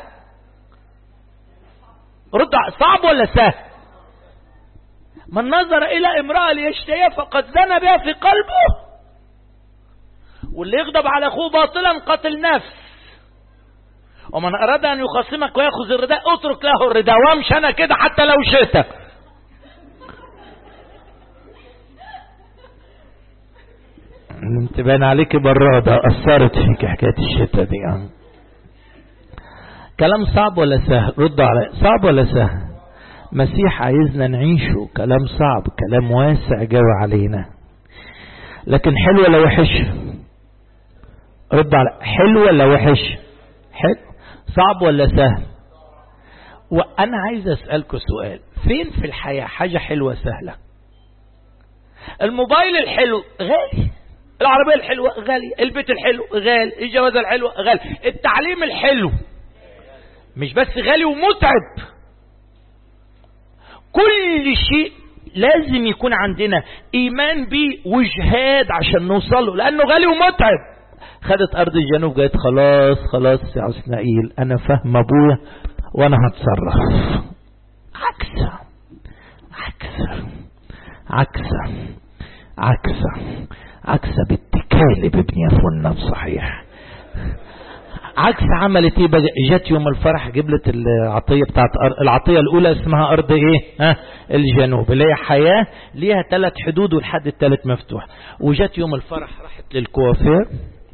A: رد صعب ولا سهل من نظر الى امرأة ليشتهيها فقد زنى بها في قلبه واللي يغضب على اخوه باطلا قتل نفس ومن اراد ان يخاصمك وياخذ الرداء اترك له الرداء وامشي انا كده حتى لو شئت انت باين عليك برادة اثرت فيك حكاية الشتاء دي يعني. كلام صعب ولا سهل رد علي صعب ولا سهل مسيح عايزنا نعيشه كلام صعب كلام واسع جوي علينا لكن حلو ولا وحش رد على حلو ولا وحش حلو صعب ولا سهل وانا عايز اسالكم سؤال فين في الحياه حاجه حلوه سهله الموبايل الحلو غالي العربيه الحلوه غاليه البيت الحلو غالي الجوازه الحلوه غالي التعليم الحلو مش بس غالي ومتعب كل شيء لازم يكون عندنا ايمان بيه وجهاد عشان نوصله لانه غالي ومتعب خدت ارض الجنوب قالت خلاص خلاص يا عسنائيل انا فاهم ابويا وانا هتصرف عكسة عكسة عكسة عكسة عكسة باتكال بابن يفنن صحيح عكس عملت ايه بقى جت يوم الفرح جبلت العطيه بتاعت العطيه الاولى اسمها ارض ايه ها الجنوب اللي هي حياه ليها ثلاث حدود والحد الثالث مفتوح وجت يوم الفرح راحت للكوافير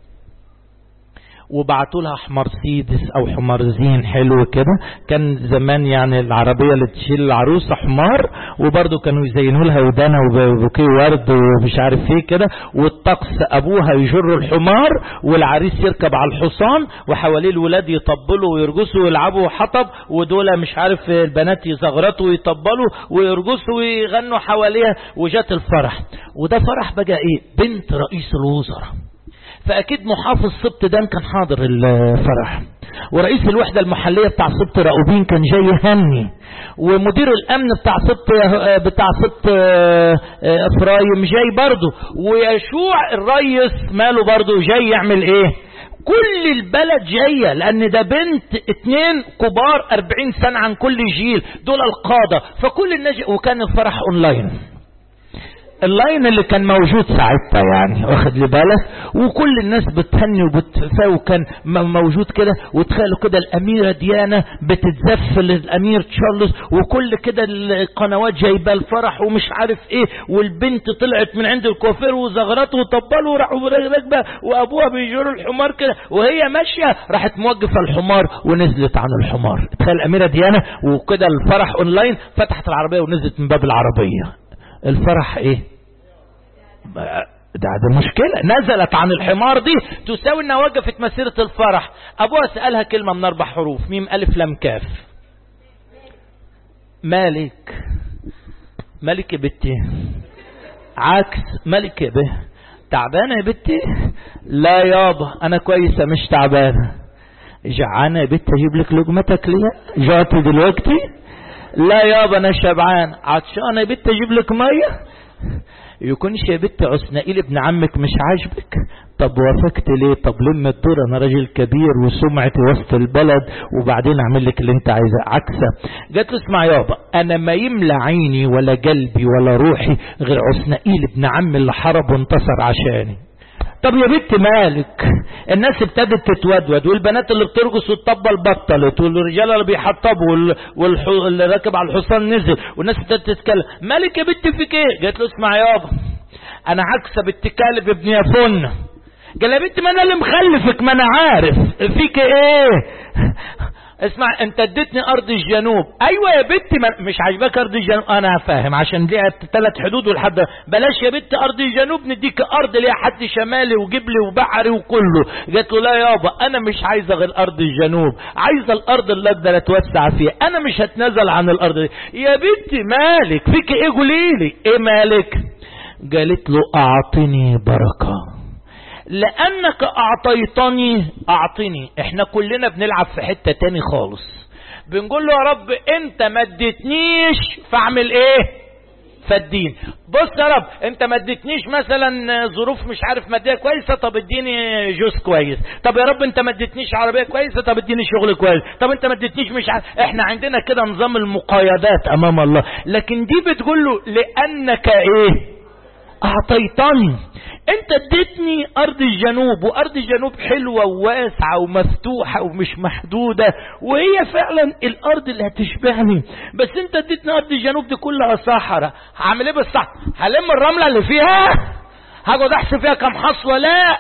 A: وبعتوا لها حمار سيدس او حمار زين حلو كده كان زمان يعني العربيه اللي تشيل العروسه حمار وبرده كانوا يزينوا لها ودانها وبوكيه ورد ومش عارف ايه كده والطقس ابوها يجر الحمار والعريس يركب على الحصان وحواليه الولاد يطبلوا ويرقصوا ويلعبوا حطب ودول مش عارف البنات يزغرطوا ويطبلوا ويرقصوا ويغنوا حواليها وجات الفرح وده فرح بقى ايه بنت رئيس الوزراء فاكيد محافظ سبط دان كان حاضر الفرح ورئيس الوحدة المحلية بتاع سبط راؤوبين كان جاي يهني ومدير الامن بتاع سبط بتاع سبط افرايم جاي برضه ويشوع الريس ماله برضه جاي يعمل ايه كل البلد جاية لان ده بنت اتنين كبار اربعين سنة عن كل جيل دول القادة فكل الناس وكان الفرح اونلاين اللاين اللي كان موجود ساعتها يعني واخد لي بالك وكل الناس بتهني وبتفا وكان موجود كده وتخيلوا كده الاميره ديانا بتتزف للامير تشارلز وكل كده القنوات جايبه الفرح ومش عارف ايه والبنت طلعت من عند الكوافير وزغرته وطبلوا وراحوا راكبه وابوها بيجر الحمار كده وهي ماشيه راحت موقفه الحمار ونزلت عن الحمار تخيل الاميره ديانا وكده الفرح اونلاين فتحت العربيه ونزلت من باب العربيه الفرح ايه ده ده مشكلة نزلت عن الحمار دي تساوي انها وقفت مسيرة الفرح ابوها سألها كلمة من اربع حروف ميم الف لم كاف مالك مالك يا بنتي عكس مالك يا به تعبانة يا بنتي لا يابا انا كويسة مش تعبانة جعانة يا بنتي اجيب لك لقمتك ليه جاتي دلوقتي لا يابا انا شبعان عطشانة يا بنتي اجيب لك مية يكونش يا بنت عسنائيل ابن عمك مش عاجبك طب وافقت ليه طب لم الدور انا راجل كبير وسمعتي وسط البلد وبعدين اعمل لك اللي انت عايزاه عكسه جات له اسمع يابا انا ما يملى عيني ولا قلبي ولا روحي غير عسنائيل ابن عم اللي حرب وانتصر عشاني طب يا بنت مالك الناس ابتدت تتودود والبنات اللي بترقص وتطبل بطلت والرجاله اللي بيحطبوا والح... اللي راكب على الحصان نزل والناس ابتدت تتكلم مالك يا بنت فيك ايه قالت له اسمع يابا انا عكسه بنت كالب ابن يافن قال يا بنت ما انا اللي مخلفك ما انا عارف فيك ايه اسمع انت اديتني ارض الجنوب ايوه يا بنتي مش عاجباك ارض الجنوب انا فاهم عشان ليها ثلاث حدود ولحد بلاش يا بنتي ارض الجنوب نديك ارض ليها حد شمالي وجبلي وبحري وكله قالت له لا يابا انا مش عايزه غير ارض الجنوب عايزه الارض اللي اقدر اتوسع فيها انا مش هتنازل عن الارض دي يا بنتي مالك فيك ايه قولي لي ايه مالك قالت له اعطني بركه لانك اعطيتني اعطني احنا كلنا بنلعب في حتة تاني خالص بنقول له يا رب انت ما اديتنيش فاعمل ايه فالدين بص يا رب انت ما اديتنيش مثلا ظروف مش عارف ماديه كويسه طب اديني جوز كويس طب يا رب انت ما اديتنيش عربيه كويسه طب اديني شغل كويس طب انت ما اديتنيش مش عارف احنا عندنا كده نظام المقايضات امام الله لكن دي بتقول له لانك ايه اعطيتني انت اديتني ارض الجنوب وارض الجنوب حلوة وواسعة ومفتوحة ومش محدودة وهي فعلا الارض اللي هتشبعني بس انت اديتني ارض الجنوب دي كلها صحراء هعمل ايه بالصحراء هلم الرملة اللي فيها هقعد احسب فيها كم حصوة لا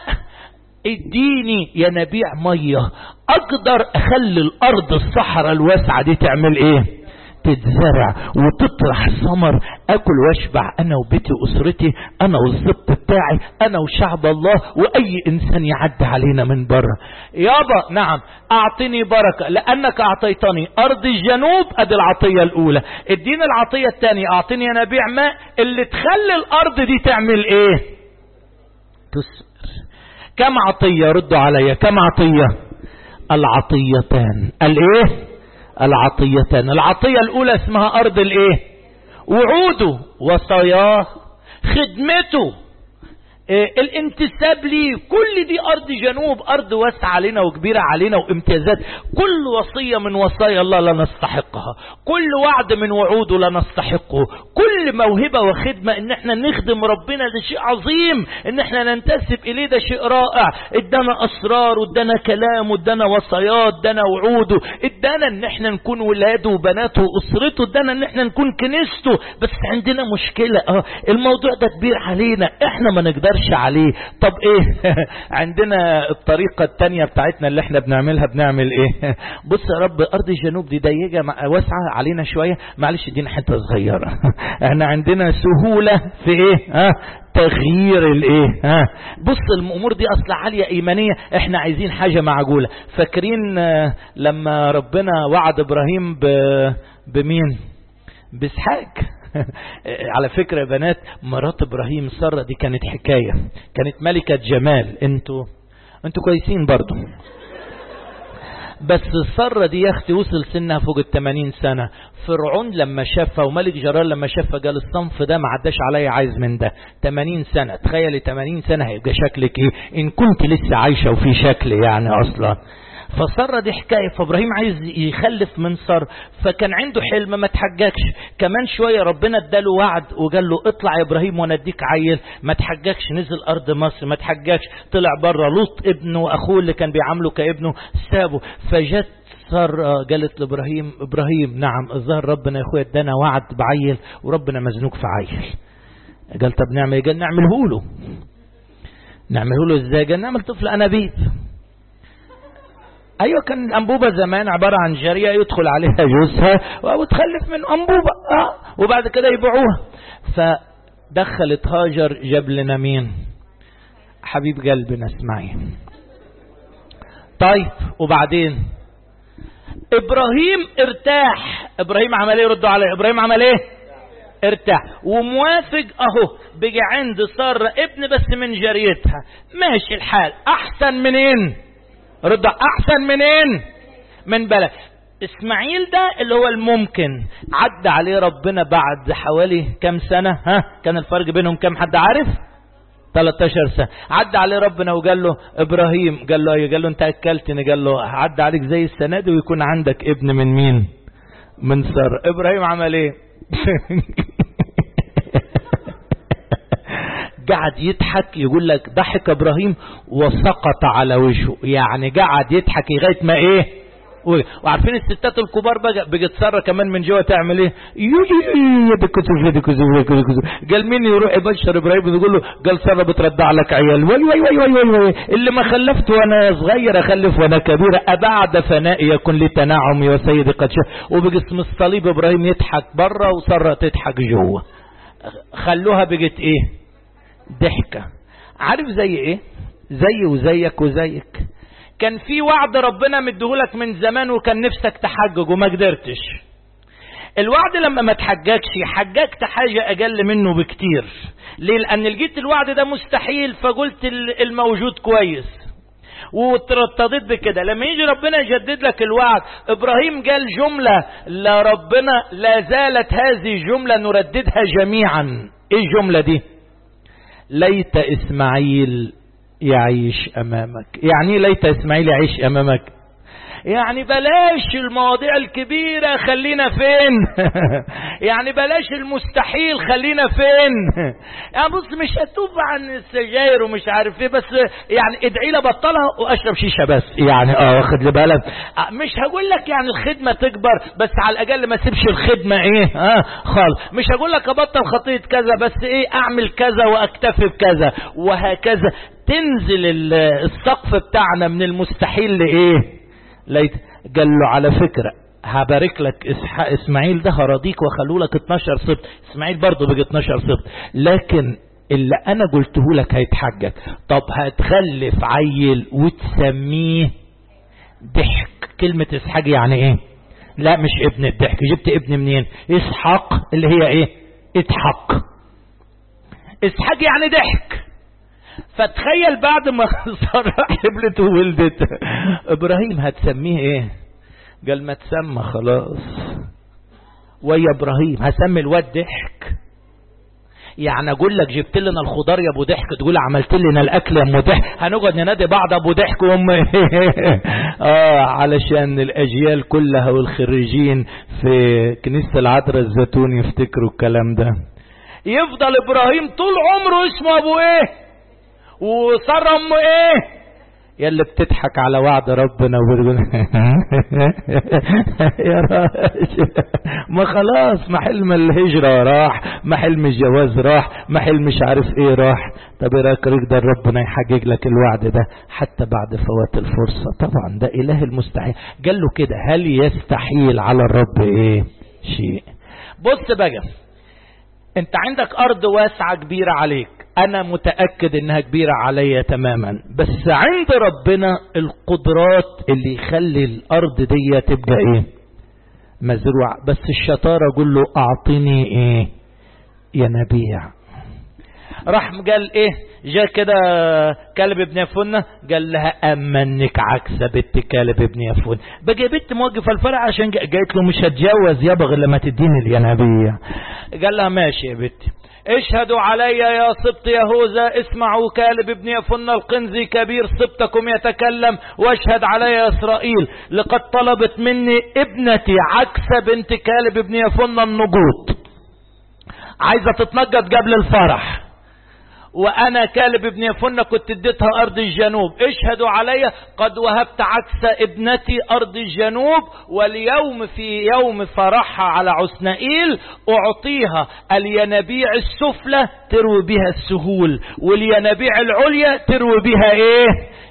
A: اديني يا نبيع مية اقدر اخلي الارض الصحراء الواسعة دي تعمل ايه تتزرع وتطرح ثمر اكل واشبع انا وبيتي واسرتي انا والزبط بتاعي انا وشعب الله واي انسان يعدي علينا من بره يابا نعم اعطني بركة لانك اعطيتني ارض الجنوب ادي العطية الاولى اديني العطية الثانية اعطيني ينابيع ماء اللي تخلي الارض دي تعمل ايه تسمر كم عطية ردوا عليا كم عطية العطيتان الايه العطيتان العطية الاولى اسمها ارض الايه وعوده وصاياه خدمته إيه الانتساب ليه كل دي ارض جنوب ارض واسعة علينا وكبيرة علينا وامتيازات كل وصية من وصايا الله لا نستحقها كل وعد من وعوده لا نستحقه كل موهبة وخدمة ان احنا نخدم ربنا ده شيء عظيم ان احنا ننتسب اليه ده شيء رائع ادانا اسرار وادانا كلام وادانا وصايات ادانا وعوده ادانا ان احنا نكون ولاده وبناته واسرته ادانا ان احنا نكون كنيسته بس عندنا مشكلة اه الموضوع ده كبير علينا احنا ما نقدرش عليه طب ايه عندنا الطريقة التانية بتاعتنا اللي احنا بنعملها بنعمل ايه بص يا رب ارض الجنوب دي ضيقة واسعة علينا شوية معلش ادينا حتة صغيرة احنا عندنا سهولة في ايه ها تغيير الايه ها بص الامور دي اصلا عاليه ايمانيه احنا عايزين حاجه معقوله فاكرين لما ربنا وعد ابراهيم ب... بمين باسحاق على فكرة يا بنات مرات ابراهيم سارة دي كانت حكاية كانت ملكة جمال انتوا انتوا كويسين برضو بس سارة دي يا اختي وصل سنها فوق ال 80 سنة فرعون لما شافها وملك جرار لما شافها قال الصنف ده ما عداش عليا عايز من ده 80 سنة تخيلي 80 سنة هيبقى شكلك ايه ان كنت لسه عايشة وفي شكل يعني اصلا فسارة دي حكاية فابراهيم عايز يخلف من سارة فكان عنده حلم ما تحججش كمان شوية ربنا اداله وعد وقال له اطلع يا ابراهيم وانا اديك عيل ما تحججش نزل ارض مصر ما تحججش طلع بره لوط ابنه واخوه اللي كان بيعامله كابنه سابه فجت سارة قالت لابراهيم ابراهيم نعم الظاهر ربنا يا اخويا ادانا وعد بعيل وربنا مزنوق في عيل قال طب نعمل ايه قال نعمله له نعمله له ازاي قال نعمل طفل انابيب ايوه كان الانبوبه زمان عباره عن جاريه يدخل عليها جوزها وتخلف من انبوبه اه وبعد كده يبيعوها فدخلت هاجر جاب لنا مين حبيب قلبنا اسمعي طيب وبعدين ابراهيم ارتاح ابراهيم عمل ايه ردوا عليه ابراهيم عمل ايه ارتاح وموافق اهو بقى عند ساره ابن بس من جاريتها ماشي الحال احسن منين رد احسن منين من بلد اسماعيل ده اللي هو الممكن عدى عليه ربنا بعد حوالي كام سنة ها كان الفرق بينهم كام حد عارف 13 سنة عدى عليه ربنا وقال له ابراهيم قال له ايه قال له انت اكلتني قال له عدى عليك زي السنة دي ويكون عندك ابن من مين من سر ابراهيم عمل ايه قعد يضحك يقول لك ضحك ابراهيم وسقط على وجهه يعني قعد يضحك لغايه ما ايه وعارفين الستات الكبار بقى بتتصرى كمان من جوه تعمل ايه يا دي كتب دي كتب قال مين يروح يبشر ابراهيم يقول له قال ساره بترضع لك عيال وي وي وي وي وي, وي. اللي ما خلفت وانا صغير اخلف وانا كبيره ابعد فنائي يكون لي تنعمي وسيدي قد شاء وبقسم الصليب ابراهيم يضحك بره وساره تضحك جوه خلوها بقت ايه ضحكه عارف زي ايه زي وزيك وزيك كان في وعد ربنا مديهولك من زمان وكان نفسك تحجج وما قدرتش الوعد لما ما تحججش حججت حاجة أقل منه بكتير ليه لأن لقيت الوعد ده مستحيل فقلت الموجود كويس وترتضيت بكده لما يجي ربنا يجدد لك الوعد ابراهيم قال جملة لربنا لا زالت هذه الجملة نرددها جميعا ايه الجملة دي ليت اسماعيل يعيش امامك يعني ليت اسماعيل يعيش امامك يعني بلاش المواضيع الكبيرة خلينا فين يعني بلاش المستحيل خلينا فين يعني بص مش هتوب عن السجاير ومش عارف ايه بس يعني ادعي لي بطلها واشرب شيشة بس يعني اه واخد لي بالك مش هقول لك يعني الخدمة تكبر بس على الاقل ما سيبش الخدمة ايه اه خالص مش هقول لك ابطل خطية كذا بس ايه اعمل كذا واكتفي بكذا وهكذا تنزل السقف بتاعنا من المستحيل لايه ليت قال له على فكرة هبارك لك إسحاق اسماعيل ده هرضيك وخلو لك 12 سبت اسماعيل برضه بقى 12 سبت لكن اللي انا قلته لك هيتحجج طب هتخلف عيل وتسميه ضحك كلمة اسحاق يعني ايه لا مش ابن الضحك جبت ابن منين اسحاق اللي هي ايه اضحك اسحاق يعني ضحك فتخيل بعد ما سارة حبلت وولدت ابراهيم هتسميه ايه قال ما تسمى خلاص ويا ابراهيم هسمي الواد ضحك يعني اقول لك جبت لنا الخضار يا ابو ضحك تقول عملت لنا الاكل يا ام ضحك هنقعد ننادي بعض ابو ضحك وام اه علشان الاجيال كلها والخريجين في كنيسه العذراء الزيتون يفتكروا الكلام ده يفضل ابراهيم طول عمره اسمه ابو ايه وصار امه ايه يا اللي بتضحك على وعد ربنا وبتقول يا راجل ما خلاص ما حلم الهجرة راح ما حلم الجواز راح ما حلم مش عارف ايه راح طب ايه رايك يقدر ربنا يحقق لك الوعد ده حتى بعد فوات الفرصة طبعا ده اله المستحيل قال له كده هل يستحيل على الرب ايه شيء بص بقى انت عندك ارض واسعة كبيرة عليك انا متأكد انها كبيرة عليا تماما بس عند ربنا القدرات اللي يخلي الارض دي تبقى ايه مزروع بس الشطارة قول له اعطني ايه ينابيع راح قال ايه جاء كده كلب ابن يفون قال لها امنك عكسه بنت كلب ابن يفون بقى بنت موقفه الفرع عشان قالت له مش هتجوز يابا غير لما تديني الينابيع قال لها ماشي يا بنتي اشهدوا علي يا سبط يهوذا اسمعوا كالب ابن يفن القنزي كبير سبطكم يتكلم واشهد علي يا اسرائيل لقد طلبت مني ابنتي عكس بنت كالب ابن يفن النجوط عايزة تتنجد قبل الفرح وانا كالب ابن يفن كنت اديتها ارض الجنوب اشهدوا علي قد وهبت عكس ابنتي ارض الجنوب واليوم في يوم فرحها على عسنائيل اعطيها الينابيع السفلى تروي بها السهول والينابيع العليا تروي بها ايه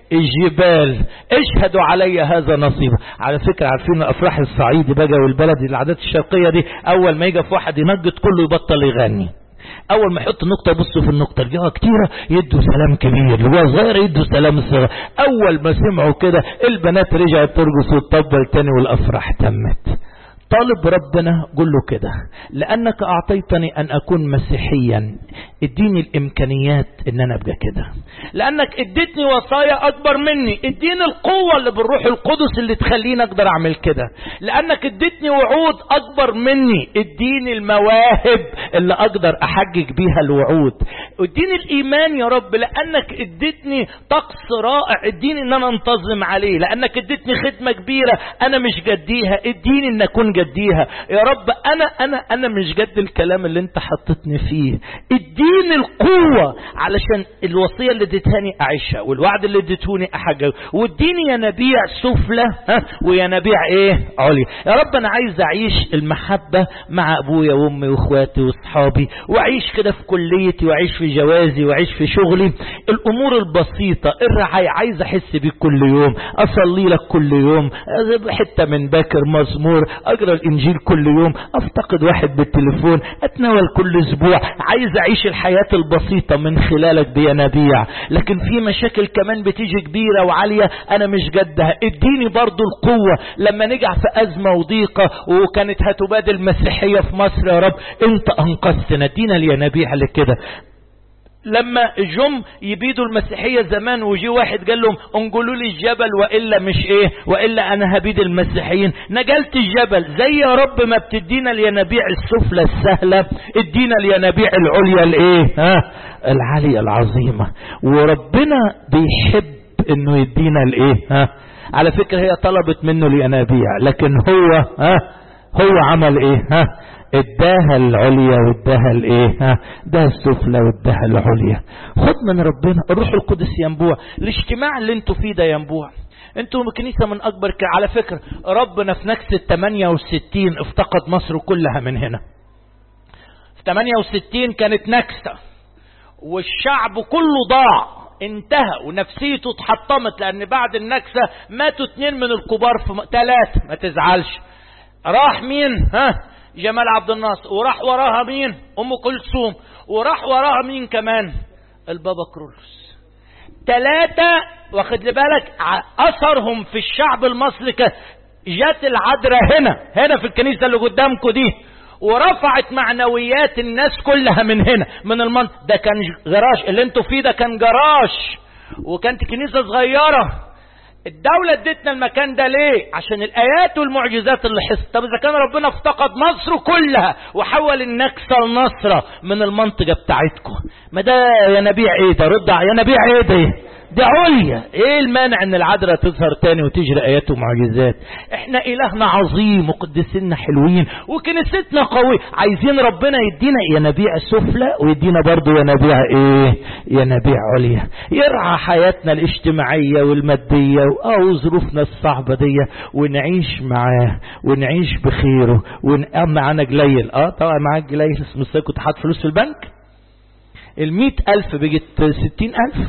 A: الجبال اشهدوا علي هذا نصيب على فكرة عارفين الافراح الصعيدي بقى والبلد العادات الشرقية دي اول ما يجي في واحد ينجد كله يبطل يغني اول ما يحط نقطة يبصوا في النقطة الجوه كتيرة يدوا سلام كبير اللي هو صغير يدوا سلام صغير اول ما سمعوا كده البنات رجعت ترقص وتطبل تاني والافراح تمت طالب ربنا قل له كده لأنك أعطيتني أن أكون مسيحيا اديني الإمكانيات أن أنا أبقى كده لأنك اديتني وصايا أكبر مني اديني القوة اللي بالروح القدس اللي تخليني أقدر أعمل كده لأنك اديتني وعود أكبر مني اديني المواهب اللي أقدر أحقق بيها الوعود اديني الايمان يا رب لانك اديتني طقس رائع اديني ان انا انتظم عليه لانك اديتني خدمة كبيرة انا مش جديها اديني ان اكون جديها يا رب انا انا انا مش جد الكلام اللي انت حطيتني فيه اديني القوة علشان الوصية اللي اديتهاني اعيشها والوعد اللي اديتهوني احججه واديني ينابيع سفلى ها وينابيع ايه عليا يا رب انا عايز اعيش المحبة مع ابويا وامي واخواتي واصحابي واعيش كده في كليتي واعيش في جوازي واعيش في شغلي الامور البسيطة الرعاية عايز احس بيك كل يوم اصلي لك كل يوم حتة من باكر مزمور اقرا الانجيل كل يوم افتقد واحد بالتليفون اتناول كل اسبوع عايز اعيش الحياة البسيطة من خلالك بينابيع لكن في مشاكل كمان بتيجي كبيرة وعالية انا مش جدها اديني برضو القوة لما نجع في ازمة وضيقة وكانت هتبادل مسيحية في مصر يا رب انت انقذتنا ادينا الينابيع لكده لما جم يبيدوا المسيحية زمان وجي واحد قال لهم انقلوا لي الجبل وإلا مش ايه وإلا انا هبيد المسيحيين نقلت الجبل زي يا رب ما بتدينا الينابيع السفلى السهلة ادينا الينابيع العليا الايه ها العالية العظيمة وربنا بيحب انه يدينا الايه ها على فكرة هي طلبت منه الينابيع لكن هو ها هو عمل ايه ها اداها العليا واداها الايه ها ده السفلى واداها العليا خد من ربنا الروح القدس ينبوع الاجتماع اللي انتوا فيه ده ينبوع انتوا كنيسة من اكبر ك... على فكرة ربنا في نكسة 68 افتقد مصر كلها من هنا في 68 كانت نكسة والشعب كله ضاع انتهى ونفسيته اتحطمت لان بعد النكسة ماتوا اتنين من الكبار في ثلاثة ما تزعلش راح مين ها جمال عبد الناصر وراح وراها مين ام كلثوم وراح وراها مين كمان البابا كرولوس ثلاثة واخد لي بالك اثرهم في الشعب المصري جت العذراء هنا هنا في الكنيسة اللي قدامكم دي ورفعت معنويات الناس كلها من هنا من المنطقة ده كان جراش اللي انتوا فيه ده كان جراش وكانت كنيسة صغيرة الدولة ادتنا المكان ده ليه عشان الايات والمعجزات اللي حصلت طب اذا كان ربنا افتقد مصر كلها وحول النكسة لنصرة من المنطقة بتاعتكم ما ده ينابيع ايه ده رد ينابيع ايه ده دي عليا ايه المانع ان العذراء تظهر تاني وتجري ايات ومعجزات احنا الهنا عظيم وقدسنا حلوين وكنيستنا قوية عايزين ربنا يدينا ينابيع سفلى ويدينا برضو ينابيع ايه ينابيع عليا يرعى حياتنا الاجتماعية والمادية او ظروفنا الصعبة دي ونعيش معاه ونعيش بخيره ون... معانا قليل اه طبعا معاك قليل اسمه كنت حاطط فلوس في البنك المئة ألف بقت ستين ألف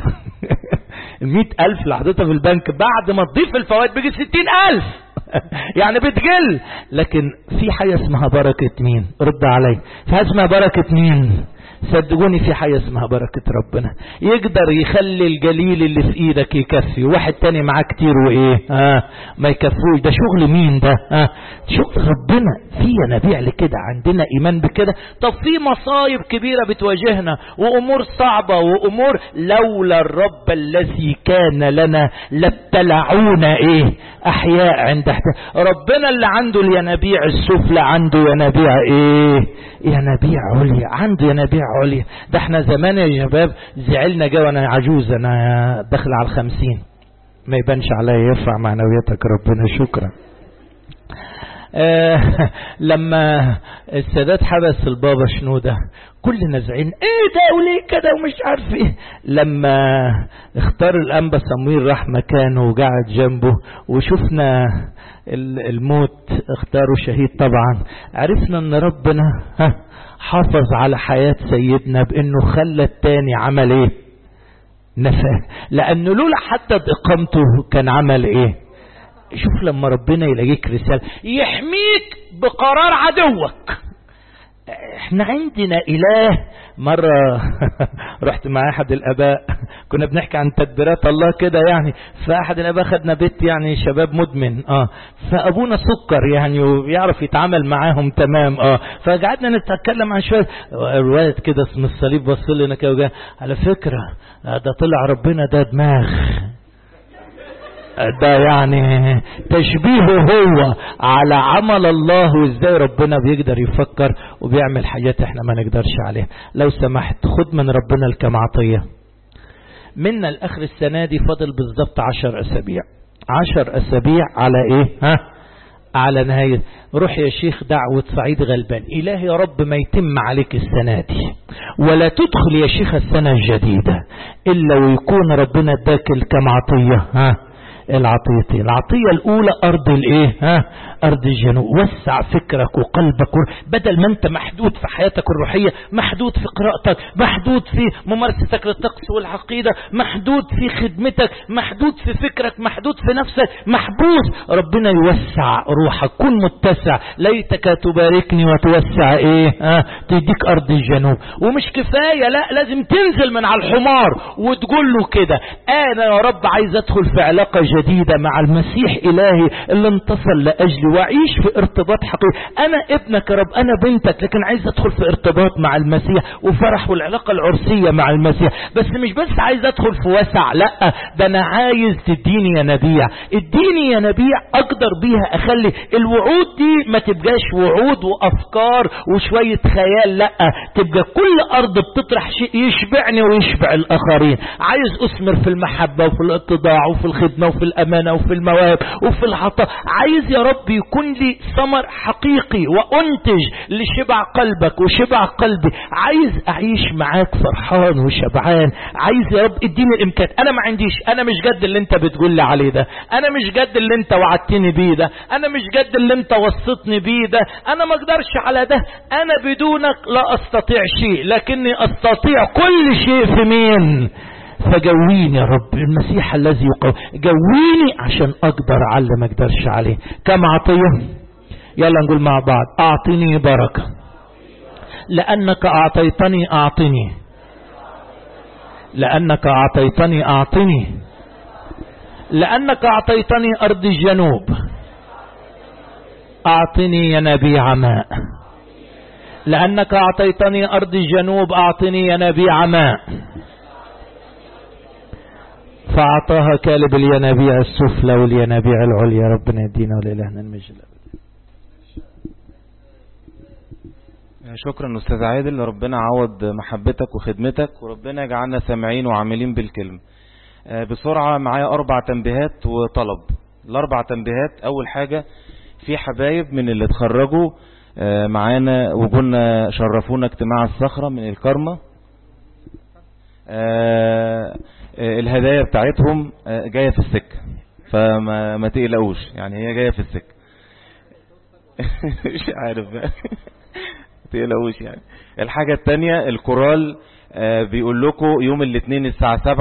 A: المئة ألف اللي حطيتها في البنك بعد ما تضيف الفوائد بقت ستين ألف يعني بتقل لكن في حاجة اسمها بركة مين رد علي في حاجة اسمها بركة مين صدقوني في حاجة اسمها بركة ربنا يقدر يخلي الجليل اللي في ايدك يكفي واحد تاني معاه كتير وايه ها ما يكفوش ده شغل مين ده ها شغل ربنا في ينابيع لكده عندنا ايمان بكده طب في مصايب كبيرة بتواجهنا وامور صعبة وامور لولا الرب الذي كان لنا لابتلعونا ايه احياء عند احتاج ربنا اللي عنده الينابيع السفلى عنده ينابيع ايه ينابيع عليا عنده ينابيع عليا ده احنا زمان يا شباب زعلنا جا وانا عجوز انا داخل على الخمسين ما يبانش عليا يرفع معنوياتك ربنا شكرا آه لما السادات حبس البابا شنودة كلنا زعلنا ايه ده وليه كده ومش عارف ايه لما اختار الانبا صمويل راح مكانه وقعد جنبه وشفنا الموت اختاروا شهيد طبعا عرفنا ان ربنا ها حافظ على حياة سيدنا بانه خلى التاني عمل ايه نفاه لانه لولا حتى اقامته كان عمل ايه شوف لما ربنا يلاقيك رسالة يحميك بقرار عدوك احنا عندنا اله مرة رحت مع احد الاباء كنا بنحكي عن تدبيرات الله كده يعني فاحد الاباء خدنا بيت يعني شباب مدمن اه فابونا سكر يعني ويعرف يتعامل معاهم تمام اه فقعدنا نتكلم عن شوية الولد كده اسم الصليب بص لنا كده على فكرة ده طلع ربنا ده دماغ ده يعني تشبيهه هو على عمل الله وازاي ربنا بيقدر يفكر وبيعمل حاجات احنا ما نقدرش عليها لو سمحت خد من ربنا الكم عطية منا الاخر السنة دي فاضل بالظبط عشر اسابيع عشر اسابيع على ايه ها على نهاية روح يا شيخ دعوة صعيد غلبان إلهي يا رب ما يتم عليك السنة دي ولا تدخل يا شيخ السنة الجديدة إلا ويكون ربنا اداك الكم عطية ها العطيتين العطية الأولى أرض الإيه ها أرض الجنوب وسع فكرك وقلبك بدل ما أنت محدود في حياتك الروحية محدود في قراءتك محدود في ممارستك للطقس والعقيدة محدود في خدمتك محدود في فكرك محدود في نفسك محبوس ربنا يوسع روحك كن متسع ليتك تباركني وتوسع إيه ها تديك أرض الجنوب ومش كفاية لا لازم تنزل من على الحمار وتقول له كده أنا يا رب عايز أدخل في علاقة جديدة مع المسيح إلهي اللي انتصر لأجلي وأعيش في ارتباط حقيقي أنا ابنك يا رب أنا بنتك لكن عايز أدخل في ارتباط مع المسيح وفرح والعلاقة العرسية مع المسيح بس مش بس عايز أدخل في وسع لا ده أنا عايز تديني يا نبيع اديني يا نبيع أقدر بيها أخلي الوعود دي ما تبقاش وعود وأفكار وشوية خيال لا تبقى كل أرض بتطرح شيء يشبعني ويشبع الآخرين عايز أثمر في المحبة وفي الاتضاع وفي الخدمة وفي الأمانة وفي المواهب وفي العطاء عايز يا رب يكون لي ثمر حقيقي وأنتج لشبع قلبك وشبع قلبي عايز أعيش معاك فرحان وشبعان عايز يا رب اديني الإمكان أنا ما عنديش أنا مش جد اللي أنت بتقول لي عليه ده أنا مش جد اللي أنت وعدتني بيه ده أنا مش جد اللي أنت وصيتني بيه ده أنا ما أقدرش على ده أنا بدونك لا أستطيع شيء لكني أستطيع كل شيء في مين فجويني يا رب المسيح الذي يقوي جويني عشان اقدر على اللي ما اقدرش عليه كم عطيه يلا نقول مع بعض اعطني بركه لانك اعطيتني اعطني لانك اعطيتني اعطني لانك اعطيتني ارض الجنوب اعطني ينابيع ماء لانك اعطيتني ارض الجنوب اعطني ينابيع ماء فأعطاها كالب الينابيع السفلى والينابيع العليا ربنا يدينا ولإلهنا المجد
B: شكرا أستاذ عادل ربنا عوض محبتك وخدمتك وربنا يجعلنا سامعين وعاملين بالكلمة بسرعة معايا أربع تنبيهات وطلب الأربع تنبيهات أول حاجة في حبايب من اللي اتخرجوا معانا وقلنا شرفونا اجتماع الصخرة من الكرمة الهدايا بتاعتهم جاية في السكة فما ما تقلقوش يعني هي جاية في السكة مش عارف بقى تقلقوش يعني الحاجة التانية الكورال بيقول لكم يوم الاثنين الساعة 7